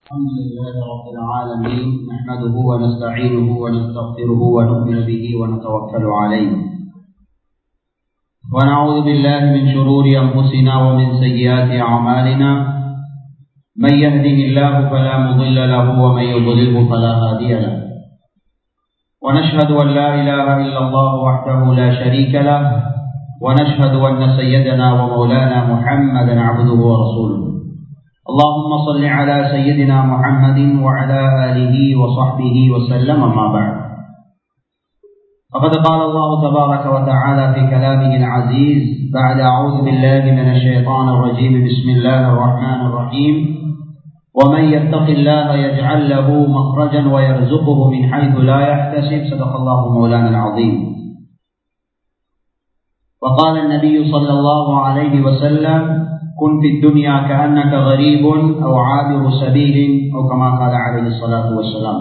الحمد لله رب العالمين نحمده ونستعينه ونستغفره ونؤمن به ونتوكل عليه ونعوذ بالله من شرور أنفسنا ومن سيئات أعمالنا من يهده الله فلا مضل له ومن يضلله فلا هادي له ونشهد أن لا إله إلا الله وحده لا شريك له ونشهد أن سيدنا ومولانا محمدا عبده ورسوله اللهم صل على سيدنا محمد وعلى آله وصحبه وسلم أما بعد فقد قال الله تبارك وتعالى في كلامه العزيز بعد أعوذ بالله من الشيطان الرجيم بسم الله الرحمن الرحيم ومن يتق الله يجعل له مخرجا ويرزقه من حيث لا يحتسب صدق الله مولانا العظيم وقال النبي صلى الله عليه وسلم كن في الدنيا كأنك غريب أو عابر سبيل أو كما قال عليه الصلاة والسلام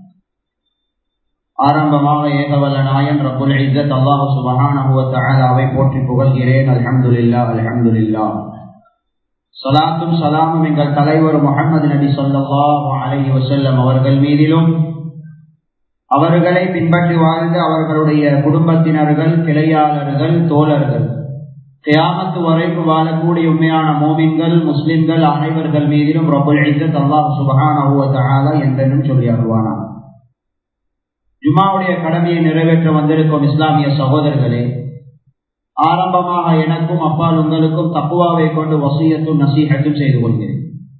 ஆரம்பமாக ஏகவல்ல நாயன் ரபுல் இzzத் அல்லாஹ் சுபஹானஹு வ தஆலாவை போற்றி புகழ்கிறேன் அல்ஹம்துலில்லாஹ் அல்ஹம்துலில்லாஹ் ஸலாத்தும் ஸலாமும் எங்கள் தலைவர் முஹம்மது நபி ஸல்லல்லாஹு அலைஹி வஸல்லம் அவர்கள் மீதிலும் அவர்களை பின்பற்றி வாழ்ந்த அவர்களுடைய குடும்பத்தினர்கள் கிளையாளர்கள் தோழர்கள் கியாமத்து வரைக்கும் வாழக்கூடிய உண்மையான மோமின்கள் முஸ்லிம்கள் அனைவர்கள் மீதிலும் ரபுல் இzzத் அல்லாஹ் சுபஹானஹு வ தஆலா என்றென்றும் சொல்லி அருள்வானான் ஜுமாவுடைய கடமையை நிறைவேற்ற வந்திருக்கும் இஸ்லாமிய சகோதரர்களே ஆரம்பமாக எனக்கும் அப்பால் உங்களுக்கும் தப்புவாவை கொண்டு வசியத்தும் நசீகத்தும் செய்து கொள்கிறேன்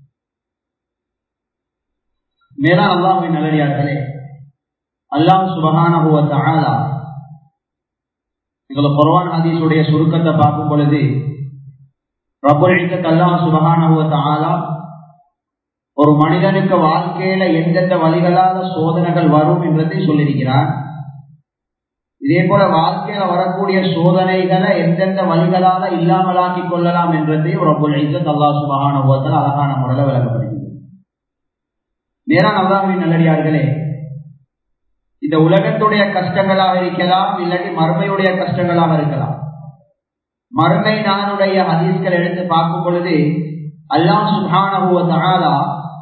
மேலான அல்லாஹின் நல்லடியார்களே அல்லாம் சுபகானகுவத்த ஆலா எங்களை குர்வான் ஹதீஸுடைய சுருக்கத்தை பார்க்கும் பொழுது ரபுல் அல்லாஹ் சுபகானகுவத்த ஆலா ஒரு மனிதனுக்கு வாழ்க்கையில எந்தெந்த வழிகளால சோதனைகள் வரும் என்றதை சொல்லியிருக்கிறார் இதே போல வாழ்க்கையில வரக்கூடிய சோதனைகளை எந்தெந்த வழிகளால இல்லாமலாக்கி கொள்ளலாம் என்றதையும் ரபுல் ஐசத் அல்லா சுபகான அழகான முறையில் விளக்கப்படுகிறது நேரான அல்லாஹின் நல்லடியார்களே இந்த உலகத்துடைய கஷ்டங்களாக இருக்கலாம் இல்லாட்டி மறுமையுடைய கஷ்டங்களாக இருக்கலாம் மறுமை நானுடைய ஹதீஸ்கள் எடுத்து பார்க்கும் பொழுது அல்லாம் சுபானா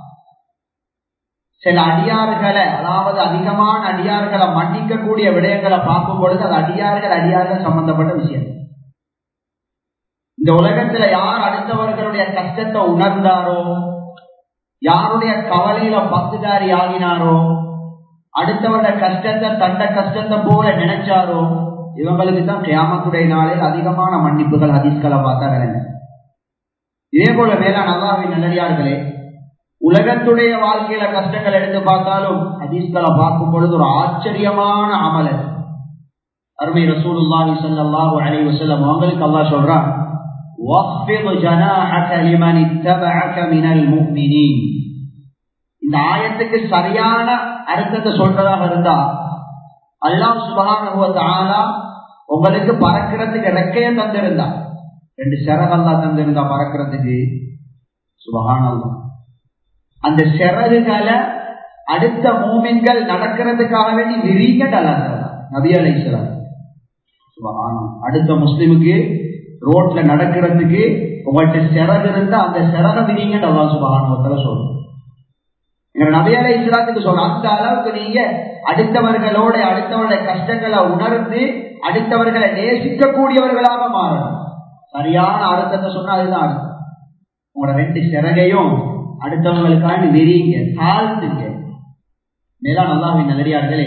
சில அடியார்களை அதாவது அதிகமான அடியார்களை மன்னிக்கக்கூடிய விடயங்களை பார்க்கும் பொழுது அது அடியார்கள் அடியார்கள் சம்பந்தப்பட்ட விஷயம் இந்த உலகத்துல யார் அடுத்தவர்களுடைய கஷ்டத்தை உணர்ந்தாரோ யாருடைய கவலையில பத்துதாரி ஆகினாரோ அடுத்தவருடைய கஷ்டத்தை தண்ட கஷ்டத்தை போல நினைச்சாரோ இவங்களுக்கு தான் கியாமத்துடைய நாளில் அதிகமான மன்னிப்புகள் அதிஸ்களை பார்த்தா விளங்க இதே போல வேளாண் அல்லாவின் நல்லடியார்களே உலகத்துடைய வாழ்க்கையில கஷ்டங்கள் எடுத்து பார்த்தாலும் ஹதீஸ்களை பார்க்கும் பொழுது ஒரு ஆச்சரியமான அமலர் அருமை ரசூலுல்லாஹி ஸல்லல்லாஹு அலைஹி வஸல்லம் அவங்களுக்கு அல்லாஹ் சொல்றான் வஃபித் ஜனாஹக லிமன் இத்தபஅக மினல் முஃமினீன் இந்த ஆயத்துக்கு சரியான அர்த்தத்தை சொல்றதாக இருந்தா அல்லாஹ் சுப்ஹானஹு வ தஆலா உங்களுக்கு பறக்கிறதுக்கு ரெக்கைய தந்திருந்தா ரெண்டு சிறகல்லா தந்திருந்தா பறக்கிறதுக்கு சுபகானல்லாம் அந்த சிறகுகளை அடுத்த மூமின்கள் நடக்கிறதுக்காக வேண்டி விரிங்க நபி அலைசலாம் சுபகானம் அடுத்த முஸ்லிமுக்கு ரோட்ல நடக்கிறதுக்கு உங்கள்கிட்ட சிறகு இருந்தா அந்த சிறக விரிங்க நல்லா சுபகானவத்துல சொல்றோம் எங்க நபி அலை இஸ்லாத்துக்கு சொல்ற அந்த அளவுக்கு நீங்க அடுத்தவர்களோட அடுத்தவருடைய கஷ்டங்களை உணர்ந்து அடுத்தவர்களை நேசிக்கக்கூடியவர்களாக மாறணும் சரியான அர்த்தத்தை சொன்னா அதுதான் அர்த்தம் உங்களோட ரெண்டு சிறகையும் அடுத்தவங்களுக்காண்டி வெறிங்க தாழ்த்துங்க மேலா நல்லாவின் நல்லடியார்களே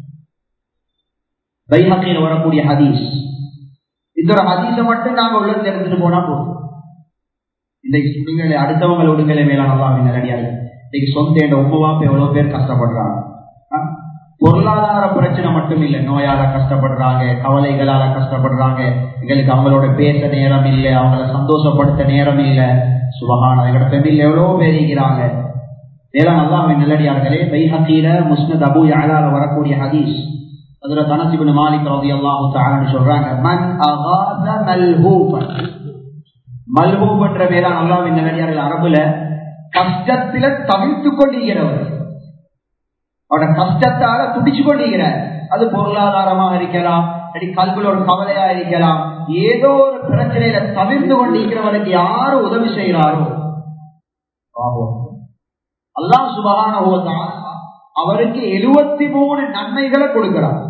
பைஹக்கையில் வரக்கூடிய ஹதீஸ் இந்த ஒரு ஹதீஸை மட்டும் நாங்க உள்ளத்துல எடுத்துட்டு போனா போதும் இன்றைக்கு சுடுங்களே அடுத்தவங்களை விடுங்களே மேலா நல்லாவின் நல்லடியார்கள் இன்னைக்கு சொந்த என்ற உமாவாப்ப எவ்வளவு பேர் கஷ்டப்படுறாங்க பொருளாதார பிரச்சனை மட்டும் இல்லை நோயால கஷ்டப்படுறாங்க கவலைகளால கஷ்டப்படுறாங்க எங்களுக்கு அவங்களோட பேச நேரம் இல்லை அவங்கள சந்தோஷப்படுத்த நேரம் இல்லை சுபகான எங்களோட பெண்ணில் எவ்வளவோ பேர் இருக்கிறாங்க இதெல்லாம் நல்லா அவன் நல்லடியார்களே பைஹக்கீல முஸ்னத் அபு யாழால வரக்கூடிய ஹதீஸ் அதுல தனசிபின் மாலிக் ரவி அல்லாஹு தாரன்னு சொல்றாங்க மன் அகாத மல்ஹூபன் மல்ஹூப் என்ற பேரா அல்லாவின் நல்லடியார்கள் அரபுல கஷ்டத்தில தவிர்த்து கொண்டிருக்கிறவர் அவட கஷ்டத்தால துடிச்சு கொண்டிருக்கிறார் அது பொருளாதாரமாக இருக்கலாம் இல்லாட்டி கல்வில ஒரு கவலையா இருக்கலாம் ஏதோ ஒரு பிரச்சனையில தவிர்த்து கொண்டிருக்கிறவருக்கு யாரு உதவி செய்கிறாரோ அல்லாஹ் சுபகான அவருக்கு எழுபத்தி மூணு நன்மைகளை கொடுக்கிறார்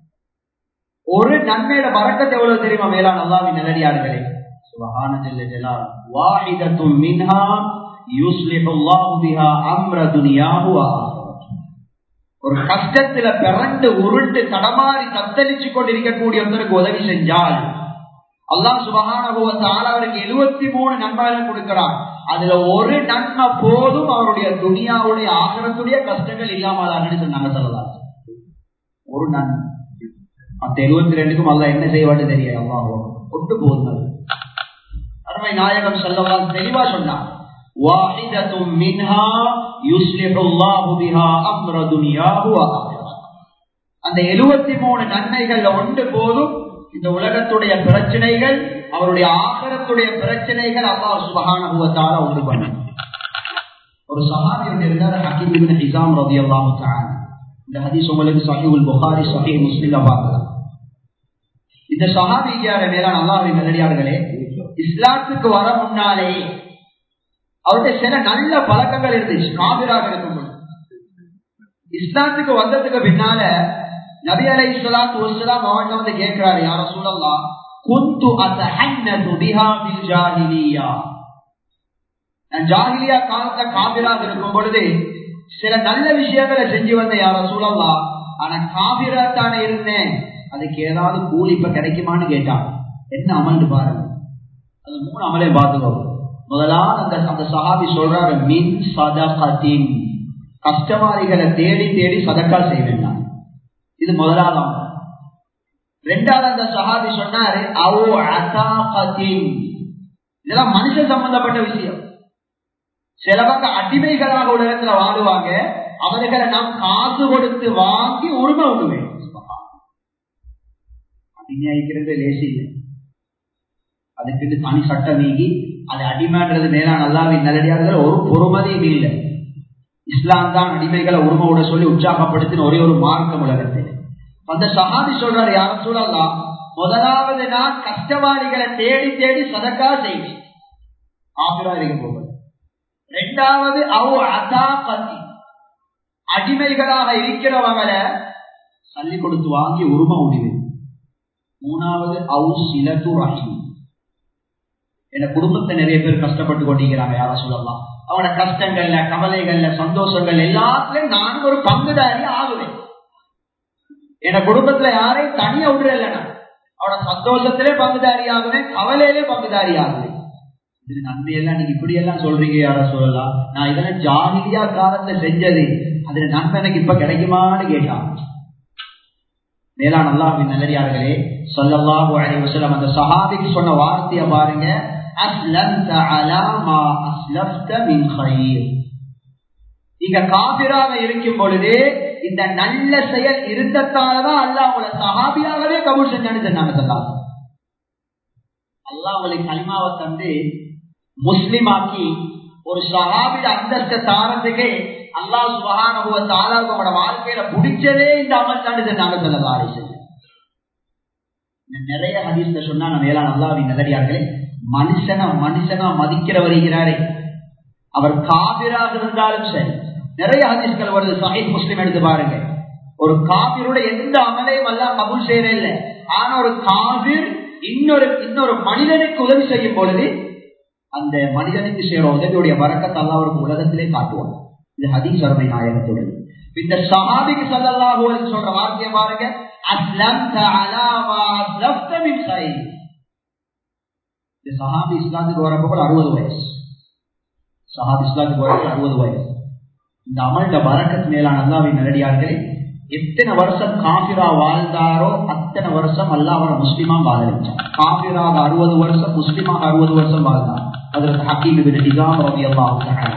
ஒரு நன்மையில வரக்கத்தை எவ்வளவு தெரியுமா மேலான அல்லாவின் நல்லடியார்களே சுபகான ஜல்ல ஜலால் வாஹிதத்தும் மின்ஹா யுஸ்லிஹுல்லாஹு பிஹா அம்ர துனியாஹு வ ஒரு கஷ்டத்துல பிறண்டு உருண்டு தடமாறி தத்தளிச்சு கொண்டிருக்கக்கூடிய ஒருத்தருக்கு உதவி செஞ்சால் அல்லாஹ் சுபகான அவருக்கு எழுபத்தி மூணு நன்மைகளை கொடுக்கிறார் அதுல ஒரு நன்மை போதும் அவருடைய துணியாவுடைய ஆகரத்துடைய கஷ்டங்கள் இல்லாமல் சொன்னாங்க சொல்லலாம் ஒரு நன்மை மத்த எழுபத்தி ரெண்டுக்கும் அல்ல என்ன செய்வான்னு தெரியாது அல்லாஹோ கொண்டு போகுது அருமை நாயகம் சொல்லலாம் தெளிவா சொன்னார் வாஹிதத்தும் மின்ஹா யுஸ்லிஹுல்லாஹு பிஹா அம்ர துனியாஹு வ அந்த எழுபத்தி மூணு நன்மைகள்ல ஒன்று போதும் இந்த உலகத்துடைய பிரச்சனைகள் அவருடைய ஆகரத்துடைய பிரச்சனைகள் அல்லாஹ் சுபஹானஹுவத்தால ஒன்று பண்ண ஒரு சஹாபி ஒன்று இருந்தார் ஹக்கீம் இப்னு ஹிசாம் ரலியல்லாஹு தஆலா இந்த ஹதீஸ் உங்களுக்கு சஹீஹுல் புகாரி சஹீஹ் முஸ்லிம்ல பார்க்கலாம் இந்த சஹாபியார மேலான அல்லாஹ்வின் நல்லடியார்களே இஸ்லாத்துக்கு வர முன்னாலே அவருடைய சில நல்ல பழக்கங்கள் இருந்துச்சு காபிராக இருக்கும் இஸ்லாத்துக்கு வந்ததுக்கு பின்னால நபி அலை இஸ்லாத்து வசலாம் அவங்க வந்து கேட்கிறாரு யார சூழல்லாம் குந்து அத்தஹன்னது பிஹா பில் ஜாஹிலியா நான் ஜாகிலியா காலத்துல காபிராக இருக்கும் பொழுது சில நல்ல விஷயங்களை செஞ்சு வந்த யார சூழல்லாம் ஆனா காபிரா தானே இருந்தேன் அதுக்கு ஏதாவது கூலி இப்ப கிடைக்குமான்னு கேட்டான் என்ன அமல்னு பாருங்க அது மூணு அமலையும் பார்த்துக்கோ முதலாவது அந்த அந்த சஹாபி சொல்றாரு மின் சதகத்தின் கஷ்டவாதிகளை தேடி தேடி சதக்கா செய்வேன் நான் இது முதலாவது அமல் ரெண்டாவது அந்த சஹாபி சொன்னாரு அவோ அசாகத்தின் இதெல்லாம் மனுஷன் சம்பந்தப்பட்ட விஷயம் சிலவங்க அடிமைகளாக உலகத்துல வாழுவாங்க அவர்களை நாம் காசு கொடுத்து வாங்கி உரிமை விடுவேன் அநியாயிக்கிறது லேசி இல்லை அதுக்கு தனி சட்டம் நீங்கி அது அடிமைன்றது மேலான நல்லாவின் நல்லடியார்கள் ஒரு பொறுமதியும் இல்லை இஸ்லாம் தான் அடிமைகளை உரிமை விட சொல்லி உற்சாகப்படுத்தின ஒரே ஒரு மார்க்கம் உலகத்தில் அந்த சஹாபி சொல்றாரு யாரும் சொல்லலாம் முதலாவது நான் கஷ்டவாளிகளை தேடி தேடி சதக்கா செய்வேன் ஆபிரா இருக்க போவது ரெண்டாவது அவ் அதா பத்தி அடிமைகளாக இருக்கிறவங்களை சல்லி கொடுத்து வாங்கி உரிமை உடிவேன் மூணாவது அவு சிலத்து ரஹீம் என் குடும்பத்தை நிறைய பேர் கஷ்டப்பட்டு கொண்டிருக்கிறாங்க யார சொல்லலாம் அவனோட கஷ்டங்கள்ல கவலைகள்ல சந்தோஷங்கள் எல்லாத்துலயும் நானும் ஒரு பங்குதாரி ஆகுவேன் என் குடும்பத்துல யாரையும் தனியா விடுறல நான் அவனோட சந்தோஷத்திலே பங்குதாரி ஆகுவேன் கவலையிலே பங்குதாரி ஆகுவேன் இது நன்மையெல்லாம் நீங்க இப்படி எல்லாம் சொல்றீங்க யார சொல்லலாம் நான் இதெல்லாம் ஜாகிலியா காலத்துல செஞ்சது அதுல நன்மை எனக்கு இப்ப கிடைக்குமான்னு கேட்டான் மேலான அல்லாஹின் நல்லடியார்களே சொல்லல்லாஹு அலைஹி வஸல்லம் அந்த சஹாபிக்கு சொன்ன வார்த்தையை பாருங்க அஸ்லம்த அலா மா அஸ்லஃப்த மின் கைர் நீங்க காபிராக இருக்கும் பொழுது இந்த நல்ல செயல் இருந்தத்தாலதான் அல்லாஹ் உங்களை சஹாபியாகவே கபூல் செஞ்சான்னு சொன்னாங்க சொல்லாங்க அல்லாஹ் உங்களை கலிமாவை தந்து முஸ்லிமாக்கி ஒரு சஹாபிட அந்தஸ்த தாரத்துக்கு அல்லாஹ் சுபகானுவ தாலாவுக்கு உங்களோட வாழ்க்கையில பிடிச்சதே இந்த அமல் தான் சொன்னாங்க சொல்லலாம் ஆரிசன் நிறைய ஹதீஸ்ல சொன்னா நம்ம ஏழா நல்லாவி நல்லடியார்களே மனுஷனா மனுஷனா மதிக்கிற வருகிறாரே அவர் காபிராக இருந்தாலும் சரி நிறைய ஹதீஸ்கள் வருது சஹீப் முஸ்லிம் எடுத்து பாருங்க ஒரு காபிரோட எந்த அமலையும் எல்லாம் கபூல் செய்யறே இல்லை ஆனா ஒரு காபிர் இன்னொரு இன்னொரு மனிதனுக்கு உதவி செய்யும் பொழுது அந்த மனிதனுக்கு செய்யற உதவியுடைய வரக்கத்தை அல்லா அவருக்கு உலகத்திலே காட்டுவார் இது ஹதீஸ் அருமை நாயகத்துடைய இந்த சஹாபிக்கு சல்லல்லாஹு அலைஹி சொல்ற வார்த்தையை பாருங்க அஸ்லம்த அலா மா அஸ்லஃப்த மின் கைர் இந்த சஹாபி இஸ்லாத்துக்கு வரப்போ அறுபது வயசு சஹாபி இஸ்லாத்துக்கு வரப்போ அறுபது வயசு இந்த அமல்ட வரக்கத் மேலான அல்லாவின் நல்லடியார்களே எத்தனை வருஷம் காபிரா வாழ்ந்தாரோ அத்தனை வருஷம் அல்ல அவரை முஸ்லிமா வாழ வச்சார் காபிராக அறுபது வருஷம் முஸ்லிமாக அறுபது வருஷம் வாழ்ந்தார் அதற்கு ஹக்கீம் பின் ஹிசாம் ரவி அல்லாஹ்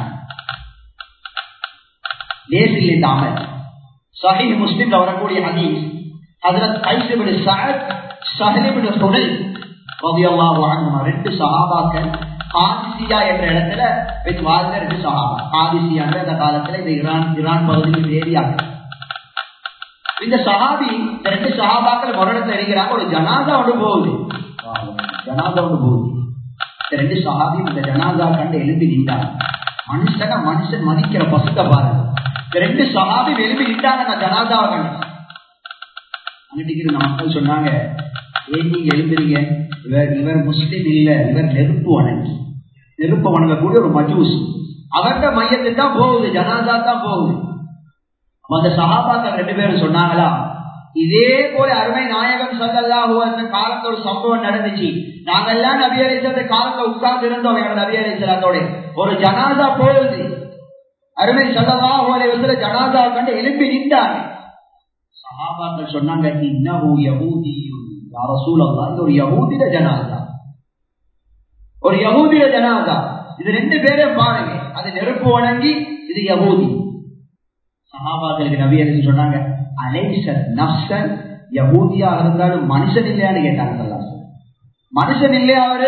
லேசில் இந்த அமல் சஹி முஸ்லிம்ல வரக்கூடிய ஹதீஸ் ஹதரத் கைசிபின் சஅத் சஹலிபின் ஹுனைல் ரலியல்லாஹு அன்ஹுமா ரெண்டு சஹாபாக்கள் காதிசியா என்ற இடத்துல போய் வாழ்ந்த ரெண்டு சஹாபா காதிசியான்ற அந்த காலத்துல இந்த ஈரான் ஈரான் பகுதியில் ஏரியாக்கள் இந்த சஹாபி இந்த ரெண்டு சஹாபாக்கள் ஒரு இடத்துல இருக்கிறாங்க ஒரு ஜனாதா ஒன்று போகுது ஜனாதா ஒன்று போகுது இந்த ரெண்டு சஹாபி இந்த ஜனாதா கண்டு எழுப்பி நின்றாங்க மனுஷன மனுஷன் மதிக்கிற பசுத்த பாருங்க இந்த ரெண்டு சகாபி எழுப்பி நிட்டாங்க நான் ஜனாதாவை கண்டு அங்கிட்டு இருந்த மக்கள் சொன்னாங்க ஏன் நீங்க எழுப்புறீங்க இவர் இவர் முஸ்லிம் இல்ல இவர் நெருப்பு வணங்கி நெருப்பு வணங்கக்கூடிய ஒரு மஜூஸ் அவர்கிட்ட மையத்து தான் போகுது ஜனாதா தான் போகுது அப்ப அந்த சகாபாக்கள் ரெண்டு பேரும் சொன்னாங்களா இதே போல அருமை நாயகம் சல்லல்லாஹு அந்த காலத்துல ஒரு சம்பவம் நடந்துச்சு நாங்கெல்லாம் நபி அலிசத்து காலத்துல உட்கார்ந்து இருந்தோம் எங்களோட நபி அலிசலத்தோட ஒரு ஜனாதா போகுது அருமை சல்லல்லாஹு அலைவசல ஜனாதா கண்டு எழுப்பி நின்றாங்க சஹாபாக்கள் சொன்னாங்க இன்னஹு யஹூதியும் யா ரசூலல்லாஹ் இது ஒரு யஹூதில ஜனாதா ஒரு யஹூதில ஜனாதா இது ரெண்டு பேரும் பாருங்க அது நெருப்பு வணங்கி இது யஹூதி சஹாபாக்களுக்கு நபி அலி சொன்னாங்க அலைசத் நப்சன் யஹூதியா இருந்தாலும் மனுஷன் இல்லையான்னு கேட்டாங்க சொல்லாங்க மனுஷன் இல்லையா அவரு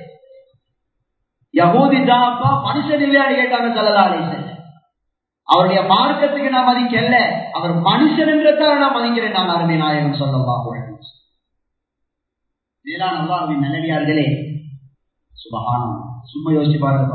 யகூதி தாப்பா மனுஷன் இல்லையான்னு கேட்டாங்க சல்லா அலிசன் அவருடைய மார்க்கத்துக்கு நான் மதிக்கல அவர் மனுஷன் என்றதால நான் மதிக்கிறேன் நான் அருமை நாயகம் சொல்லவா மேலான அல்லாஹின் நல்லடியார்களே சுபகானம் சும்மா யோசிச்சு பாருங்க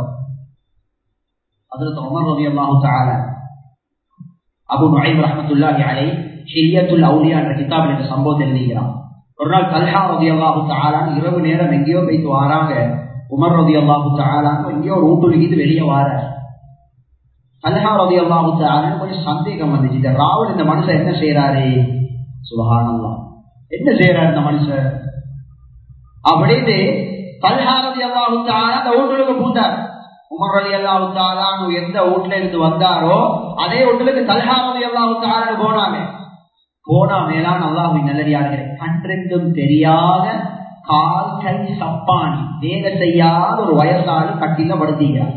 அதில் உமர் ரவி அல்லாஹு தால அபு நுழைம் ரஹமத்துல்லாஹி அலை ஹிலியத்துல் அவுலியா என்ற கிதாபில் இந்த சம்பவத்தை எழுதுகிறான் ஒரு நாள் கல்ஹா ரவி அல்லாஹு தாலான்னு இரவு நேரம் எங்கேயோ போயிட்டு வாராங்க உமர் ரவி அல்லாஹு தாலான்னு எங்கேயோ ரூட்டுலிக்கிட்டு வெளியே வாரார் கல்ஹா ரவி அல்லாஹு தாலான்னு கொஞ்சம் சந்தேகம் வந்துச்சு இந்த ராவல் இந்த மனுஷன் என்ன செய்யறாரு சுபஹானல்லா என்ன செய்யறாரு இந்த மனுஷன் அப்படின்னு கல்ஹா ரவி அல்லாஹு தாலா அந்த வீட்டுக்கு பூந்தார் உமர் அலி அல்லாஹு தாலான்னு எந்த வீட்டுல இருந்து வந்தாரோ அதே வீட்டுக்கு கல்ஹா ரவி அல்லாஹு தாலான்னு போனாங்க போனா மேலான அல்லாஹின் நல்லடியார்களே கன்றெண்டும் தெரியாத கால் கை சப்பானி வேலை செய்யாத ஒரு வயசாளி கட்டில படுத்திக்கிறார்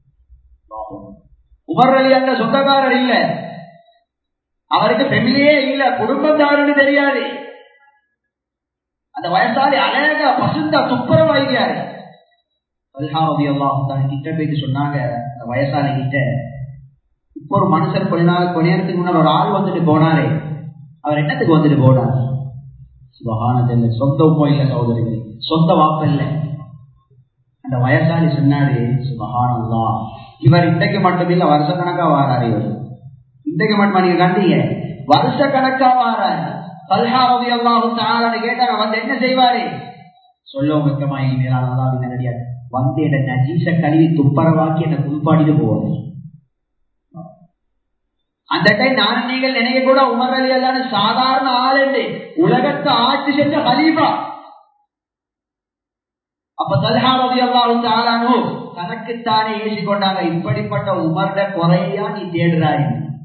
உமர் அலி அந்த சொந்தக்காரர் இல்ல அவருக்கு ஃபெமிலியே இல்ல குடும்பத்தாருன்னு தெரியாது அந்த வயசாளி அழகா பசுந்தா துப்புரவாகிறாரு அல்ஹாரதி அல்லாஹ் கிட்ட போயிட்டு சொன்னாங்க அந்த வயசாளி கிட்ட இப்போ ஒரு மனுஷர் கொஞ்ச நாள் கொஞ்ச நேரத்துக்கு முன்னாடி ஒரு ஆள் வந்துட்டு போனாரே அவர் என்னத்துக்கு வந்துட்டு போனார் சுபகானதில்லை சொந்த உப்போ இல்ல சகோதரிகள் சொந்த வாப்ப இல்ல அந்த வயசாளி சொன்னாரு சுபகானல்லா இவர் இன்றைக்கு மட்டும் இல்ல வருஷ கணக்கா வாராரு இவர் இன்றைக்கு மட்டும் நீங்க கண்டீங்க வருஷ கணக்கா வாராரு கல்ஹாரதி அல்லாஹும் தாரான்னு கேட்டாங்க வந்து என்ன செய்வாரு சொல்லவும் வெக்கமாயி மேலான அல்லாவின் நல்லடியார் வந்து என்ன நஜீச கழுவி துப்பரவாக்கி என்ன குளிப்பாடிட்டு போவாரு அந்த டைம் நானும் நீங்கள் நினைக்க கூட உமர் அலி அல்லான்னு சாதாரண ஆளுண்டு உலகத்தை ஆட்சி செஞ்ச ஹலீஃபா அப்ப தல்ஹா ரவி அல்லாஹும் ஆளானோ தனக்குத்தானே ஏசி கொண்டாங்க இப்படிப்பட்ட உமர்ட குறையா நீ தேடுறாய்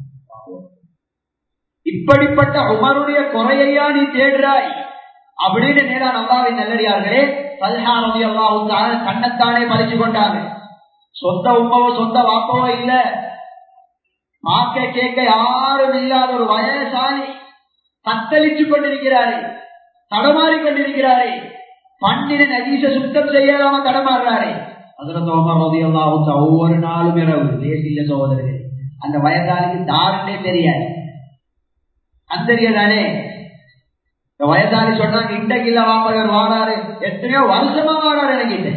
இப்படிப்பட்ட உமருடைய குறையா நீ தேடுறாய் அப்படின்னு நேரம் அல்லாவின் நல்லடியார்களே தல்ஹா ரவி அல்லாஹும் கண்ணத்தானே பறிச்சு கொண்டாங்க சொந்த உமாவோ சொந்த வாப்பவோ இல்ல பார்க்க கேட்க யாரும் இல்லாத ஒரு வயசாலி தத்தளிச்சு கொண்டிருக்கிறாரே தடமாறி கொண்டிருக்கிறாரே பண்ணின நகீச சுத்தம் செய்யாம தடமாறுறாரே அதுல தோமர் ஒவ்வொரு நாளும் இரவு தேசிய சகோதரர்கள் அந்த வயசாலிக்கு தாருன்னே தெரியாது அந்தரியதானே இந்த வயசாலி சொன்னாங்க இன்றைக்கு இல்ல வாப்பவர் வாடாரு எத்தனையோ வருஷமா வாடாரு எனக்கு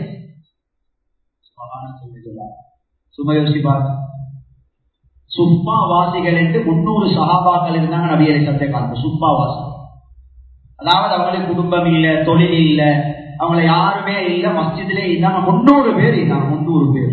சும்மா யோசிச்சு பாருங்க சுப்பா வாசிகள் என்று முன்னூறு சகாபாக்கள் இருந்தாங்க நபியரை சத்திய காலத்து சுப்பா வாசிகள் அதாவது அவங்களுக்கு குடும்பம் இல்ல தொழில் இல்ல அவங்கள யாருமே இல்ல மஸ்ஜிதிலே இல்லாம முன்னூறு பேர் இருந்தாங்க முன்னூறு பேர்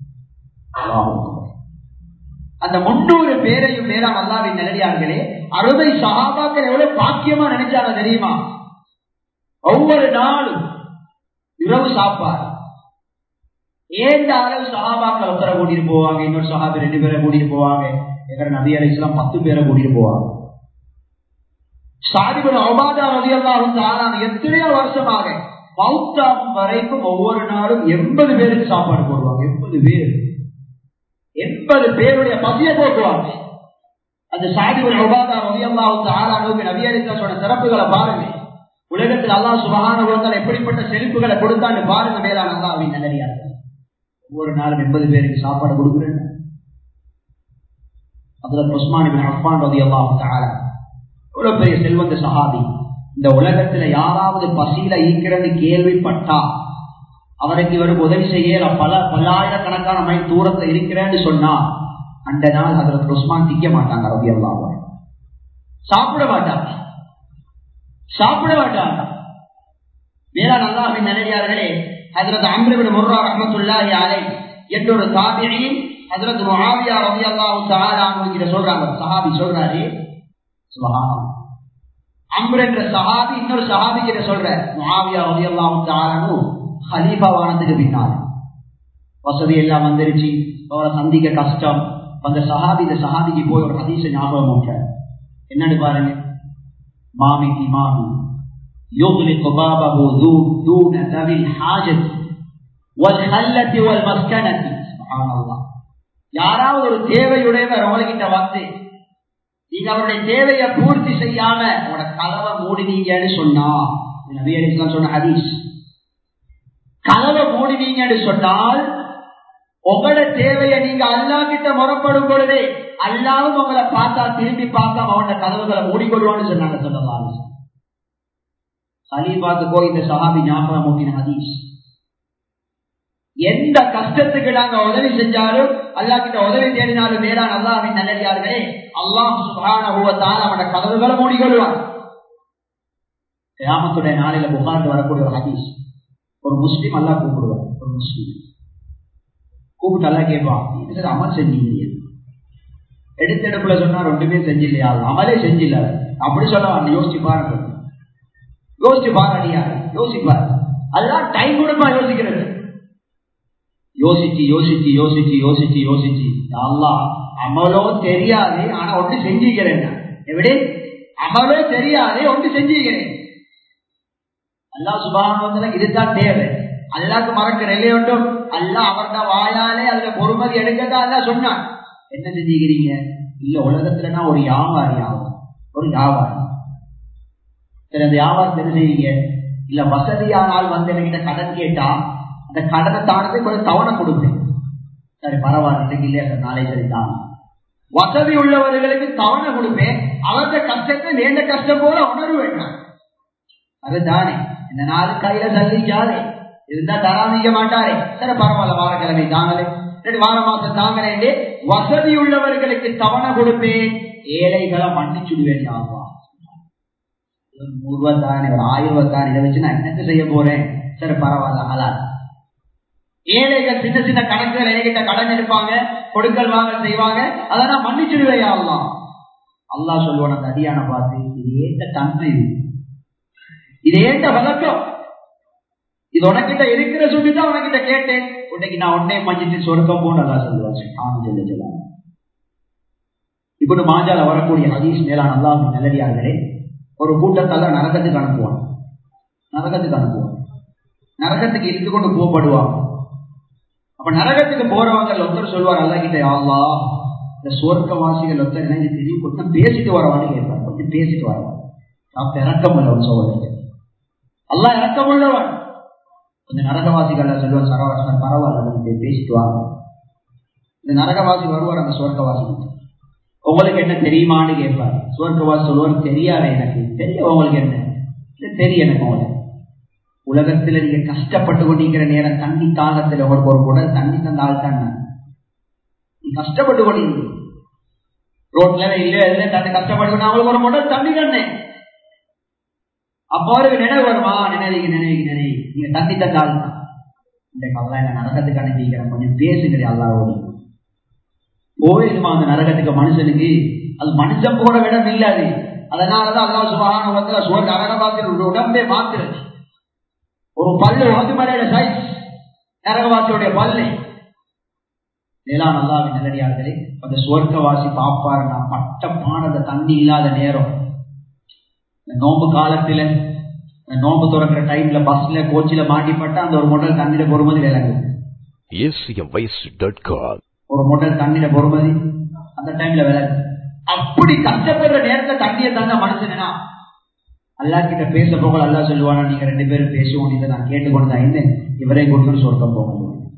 அந்த முன்னூறு பேரையும் மேலாம் அல்லாவின் நிலையார்களே அறுபது சகாபாக்கள் எவ்வளவு பாக்கியமா நினைச்சாங்க தெரியுமா ஒவ்வொரு நாளும் இரவு சாப்பாடு ஏந்த அளவு சகாபாக்கள் ஒருத்தரை கூட்டிட்டு போவாங்க இன்னொரு சகாபி ரெண்டு பேரை கூட்டிட்டு போவாங்க எங்க நபி அலிஸ்லாம் பத்து பேரை கூட்டிட்டு போவாங்க சாதிபன் ஒபாதா ரவியல்லாவும் தானான எத்தனையோ வருஷமாக பௌத்தாம் வரைக்கும் ஒவ்வொரு நாளும் எண்பது பேருக்கு சாப்பாடு போடுவாங்க எண்பது பேர் எண்பது பேருடைய பசிய போக்குவாங்க அந்த சாதிபன் ஒபாதா ரவியல்லாவும் தானானுக்கு நபி அலிஸ்லாமோட சிறப்புகளை பாருங்க உலகத்தில் அல்லா சுபகான எப்படிப்பட்ட செழிப்புகளை கொடுத்தான்னு பாருங்க மேலான அல்லாவின் நல்லடியாக ஒவ்வொரு நாளும் எண்பது பேருக்கு சாப்பாடு கொடுக்குறேன் அதுல உஸ்மான் அஃபான் ரவி அல்லாஹு தாலா எவ்வளவு பெரிய செல்வந்த சஹாபி இந்த உலகத்துல யாராவது பசியில ஈக்கிறது கேள்விப்பட்டா அவருக்கு இவருக்கு உதவி செய்ய பல பல்லாயிரக்கணக்கான மைல் தூரத்துல இருக்கிறேன்னு சொன்னா அந்த நாள் அதற்கு உஸ்மான் திக்க மாட்டாங்க ரவி அல்லாம சாப்பிட மாட்டாங்க சாப்பிட மாட்டாங்க மேலா நல்லாவின் நிலையார்களே ஹசரத் அம்ரிபின் முர்ரா ரஹமத்துல்லாஹி அலை என்ற ஒரு தாபிரி ஹசரத் முஆவியா ரலியல்லாஹு தஆலா அன்ஹு கிட்ட சொல்றாங்க சஹாபி சொல்றாரு சுபஹான் அம்ர் என்ற சஹாபி இன்னொரு சஹாபி கிட்ட சொல்ற முஆவியா ரலியல்லாஹு தஆலா அன்ஹு ஹலீஃபா வானத்துக்கு பின்னால் வசதி எல்லாம் வந்துருச்சு அவரை சந்திக்க கஷ்டம் அந்த சஹாபி இந்த சஹாபிக்கு போய் ஒரு ஹதீஸ ஞாபகம் ஊட்ட என்னன்னு பாருங்க மாமிக்கு மாமி يغلق بابه دون ذوي الحاجة والخلة والمسكنة سبحان الله யாராவது ஒரு தேவையுடையவர் உங்ககிட்ட வந்து நீங்க அவருடைய தேவையை பூர்த்தி செய்யாம உங்களோட கதவை மூடினீங்கன்னு சொன்னா நபி அலிஸ்லாம் சொன்ன ஹதீஸ் கதவை மூடினீங்கன்னு சொன்னால் உங்களோட தேவையை நீங்க அல்லா கிட்ட முறப்படும் பொழுது அல்லாவும் உங்களை பார்த்தா திரும்பி பார்த்தா அவனோட கதவுகளை மூடிக்கொள்வான்னு சொன்னாங்க சொல்லலாம் ஹலீஃபாக்கு போய் இந்த சஹாபி ஞாபகம் மூட்டின ஹதீஸ் எந்த கஷ்டத்துக்கு நாங்க உதவி செஞ்சாலும் அல்லா கிட்ட உதவி தேடினாலும் வேளாண் அல்லாவின் நல்லடியார்களே அல்லாஹ் சுபான அவனோட கதவுகளை மூடிக்கொள்வார் கிராமத்துடைய நாளில புகார்ந்து வரக்கூடிய ஒரு ஹதீஸ் ஒரு முஸ்லீம் அல்லா கூப்பிடுவார் ஒரு முஸ்லீம் கூப்பிட்டு அல்லா கேட்பான் இது அமல் செஞ்சீங்க எடுத்தெடுப்புல சொன்னா ரெண்டுமே செஞ்சில்லையா அமலே செஞ்சில்ல அப்படி சொல்ல யோசிச்சு பாருங்க யோசிச்சு பாரு அடியாரு யோசிப்பார் அதுதான் டைம் கொடுப்பா யோசிக்கிறது யோசிச்சு யோசிச்சு யோசிச்சு யோசிச்சு யோசிச்சு அல்லா அமலோ தெரியாது ஆனா ஒன்று செஞ்சுக்கிறேன் எப்படி அமலோ தெரியாது ஒன்று செஞ்சுக்கிறேன் அல்லா சுபான இதுதான் தேவை அல்லாக்கு மறக்கிற இல்லையோட்டும் அல்ல அவர்த வாயாலே அதுல பொறுமதி எடுக்கதான் அல்ல சொன்னான் என்ன செஞ்சுக்கிறீங்க இல்ல உலகத்துலனா ஒரு வியாபாரி ஆகும் ஒரு வியாபாரி சரி அந்த வியாபாரத்தை என்ன செய்வீங்க இல்ல வசதியான ஆள் வந்து என்கிட்ட கடன் கேட்டா அந்த கடனை தானது கொஞ்சம் தவணை கொடுப்பேன் சரி பரவாயில்ல இன்னைக்கு இல்லையா சார் நாளை சரி தான் வசதி உள்ளவர்களுக்கு தவணை கொடுப்பேன் அவர்த கஷ்டத்தை நேர்ந்த கஷ்டம் போல உணர்வு வேண்டாம் அதுதானே இந்த நாள் கையில சல்லிக்காதே இருந்தா தராமிக்க மாட்டாரே சரி பரவாயில்ல வாரக்கிழமை தாங்களே சரி வார மாசம் தாங்களே வசதி உள்ளவர்களுக்கு தவணை கொடுப்பேன் ஏழைகளை மன்னிச்சுடுவேன் ஆகுவா நூறு ரூபாய் தானே ஒரு ஆயிரம் ரூபாய் தானே இதை வச்சு நான் என்னத்தை செய்ய போறேன் சரி பரவாயில்ல ஹலால் ஏழைகள் சின்ன சின்ன கணக்குகள் என்கிட்ட கடன் எடுப்பாங்க கொடுக்கல் வாங்க செய்வாங்க அதை நான் மன்னிச்சுடுவேயா அல்லா அல்லா சொல்லுவான் அந்த அடியான பார்த்து இது ஏட்ட தன்மை இது இது ஏட்ட வழக்கம் இது உனக்கிட்ட இருக்கிற சொல்லிதான் உனக்கிட்ட கேட்டேன் உன்னைக்கு நான் உடனே மஞ்சிட்டு சொர்க்கம் போன்னு நல்லா சொல்லுவாங்க இப்படி மாஞ்சால வரக்கூடிய ஹதீஸ் மேலான அல்லா நல்லடியார்களே ஒரு கூட்டத்தால நரகத்துக்கு அனுப்புவான் நரகத்துக்கு அனுப்புவான் நரகத்துக்கு இருந்து கொண்டு போகப்படுவாங்க அப்ப நரகத்துக்கு போறவங்க ஒருத்தர் சொல்வார் அல்லா கிட்ட ஆளா இந்த சுவர்க்கவாசிகள் ஒருத்தர் எனக்கு தெரியும் கொஞ்சம் பேசிட்டு வரவான்னு கேட்பார் கொஞ்சம் பேசிட்டு வரவான் அப்ப இறக்கம் உள்ளவன் சோழர்கள் அல்லா இறக்கம் உள்ளவன் கொஞ்சம் நரகவாசிகள் சொல்லுவார் சரவரசன் பரவாயில்ல பேசிட்டு வாங்க இந்த நரகவாசி வருவார் அந்த சுவர்க்கவாசி உங்களுக்கு என்ன தெரியுமான்னு கேட்பார் சுவர்க்கவாசி சொல்லுவார் தெரியாது எனக்கு தெரிய உங்களுக்கு என்ன தெரியும் எனக்கு உங்களுக்கு உலகத்துல நீங்க கஷ்டப்பட்டு கொண்டிருக்கிற நேரம் தண்ணி தாகத்துல உங்களுக்கு ஒரு உடல் தண்ணி தந்த ஆள் தான் நீ கஷ்டப்பட்டு கொண்டிருக்கீங்க ரோட்ல இல்ல இல்ல தண்ணி கஷ்டப்பட்டு அவங்களுக்கு ஒரு உடல் தண்ணி தானே அப்போ அவருக்கு நினைவு வருமா நினைவுக்கு நினைவுக்கு நினைவு நீங்க தண்ணி தந்த ஆள் தான் இந்த கவலை என்ன நரகத்துக்கு அனுப்பிக்கிறேன் கொஞ்சம் பேசுகிறேன் அல்லாவோடு போயிடுமா அந்த நரகத்துக்கு மனுஷனுக்கு அது மனுஷன் போற இடம் இல்லாது அதனாலதான் அல்லா சுபகான சுவர் நரகவாசிகள் உடம்பே மாத்துறது ஒரு பல்லு உகந்து மலையோட சைஸ் நரகவாசியுடைய பல்லு நிலா நல்லாவின் நல்லடியார்களே அந்த சுவர்க்கவாசி பாப்பாரு நான் பட்ட பானத தண்ணி இல்லாத நேரம் இந்த நோம்பு காலத்துல நோம்பு துறக்கிற டைம்ல பஸ்ல கோச்சில மாட்டிப்பட்ட அந்த ஒரு மொடல் தண்ணியில பொறுமதி விளங்கு ஒரு மொடல் தண்ணியில பொறுமதி அந்த டைம்ல விளங்கு அப்படி கஷ்டப்படுற நேரத்தை தண்ணியை தந்த மனுஷனா அல்லா கிட்ட பேச போக அல்லா சொல்லுவானா நீங்க ரெண்டு பேரும் பேசுவோம் இதை நான் கேட்டுக்கொண்டு தான் இவரை கொடுத்து சொர்க்கம் போக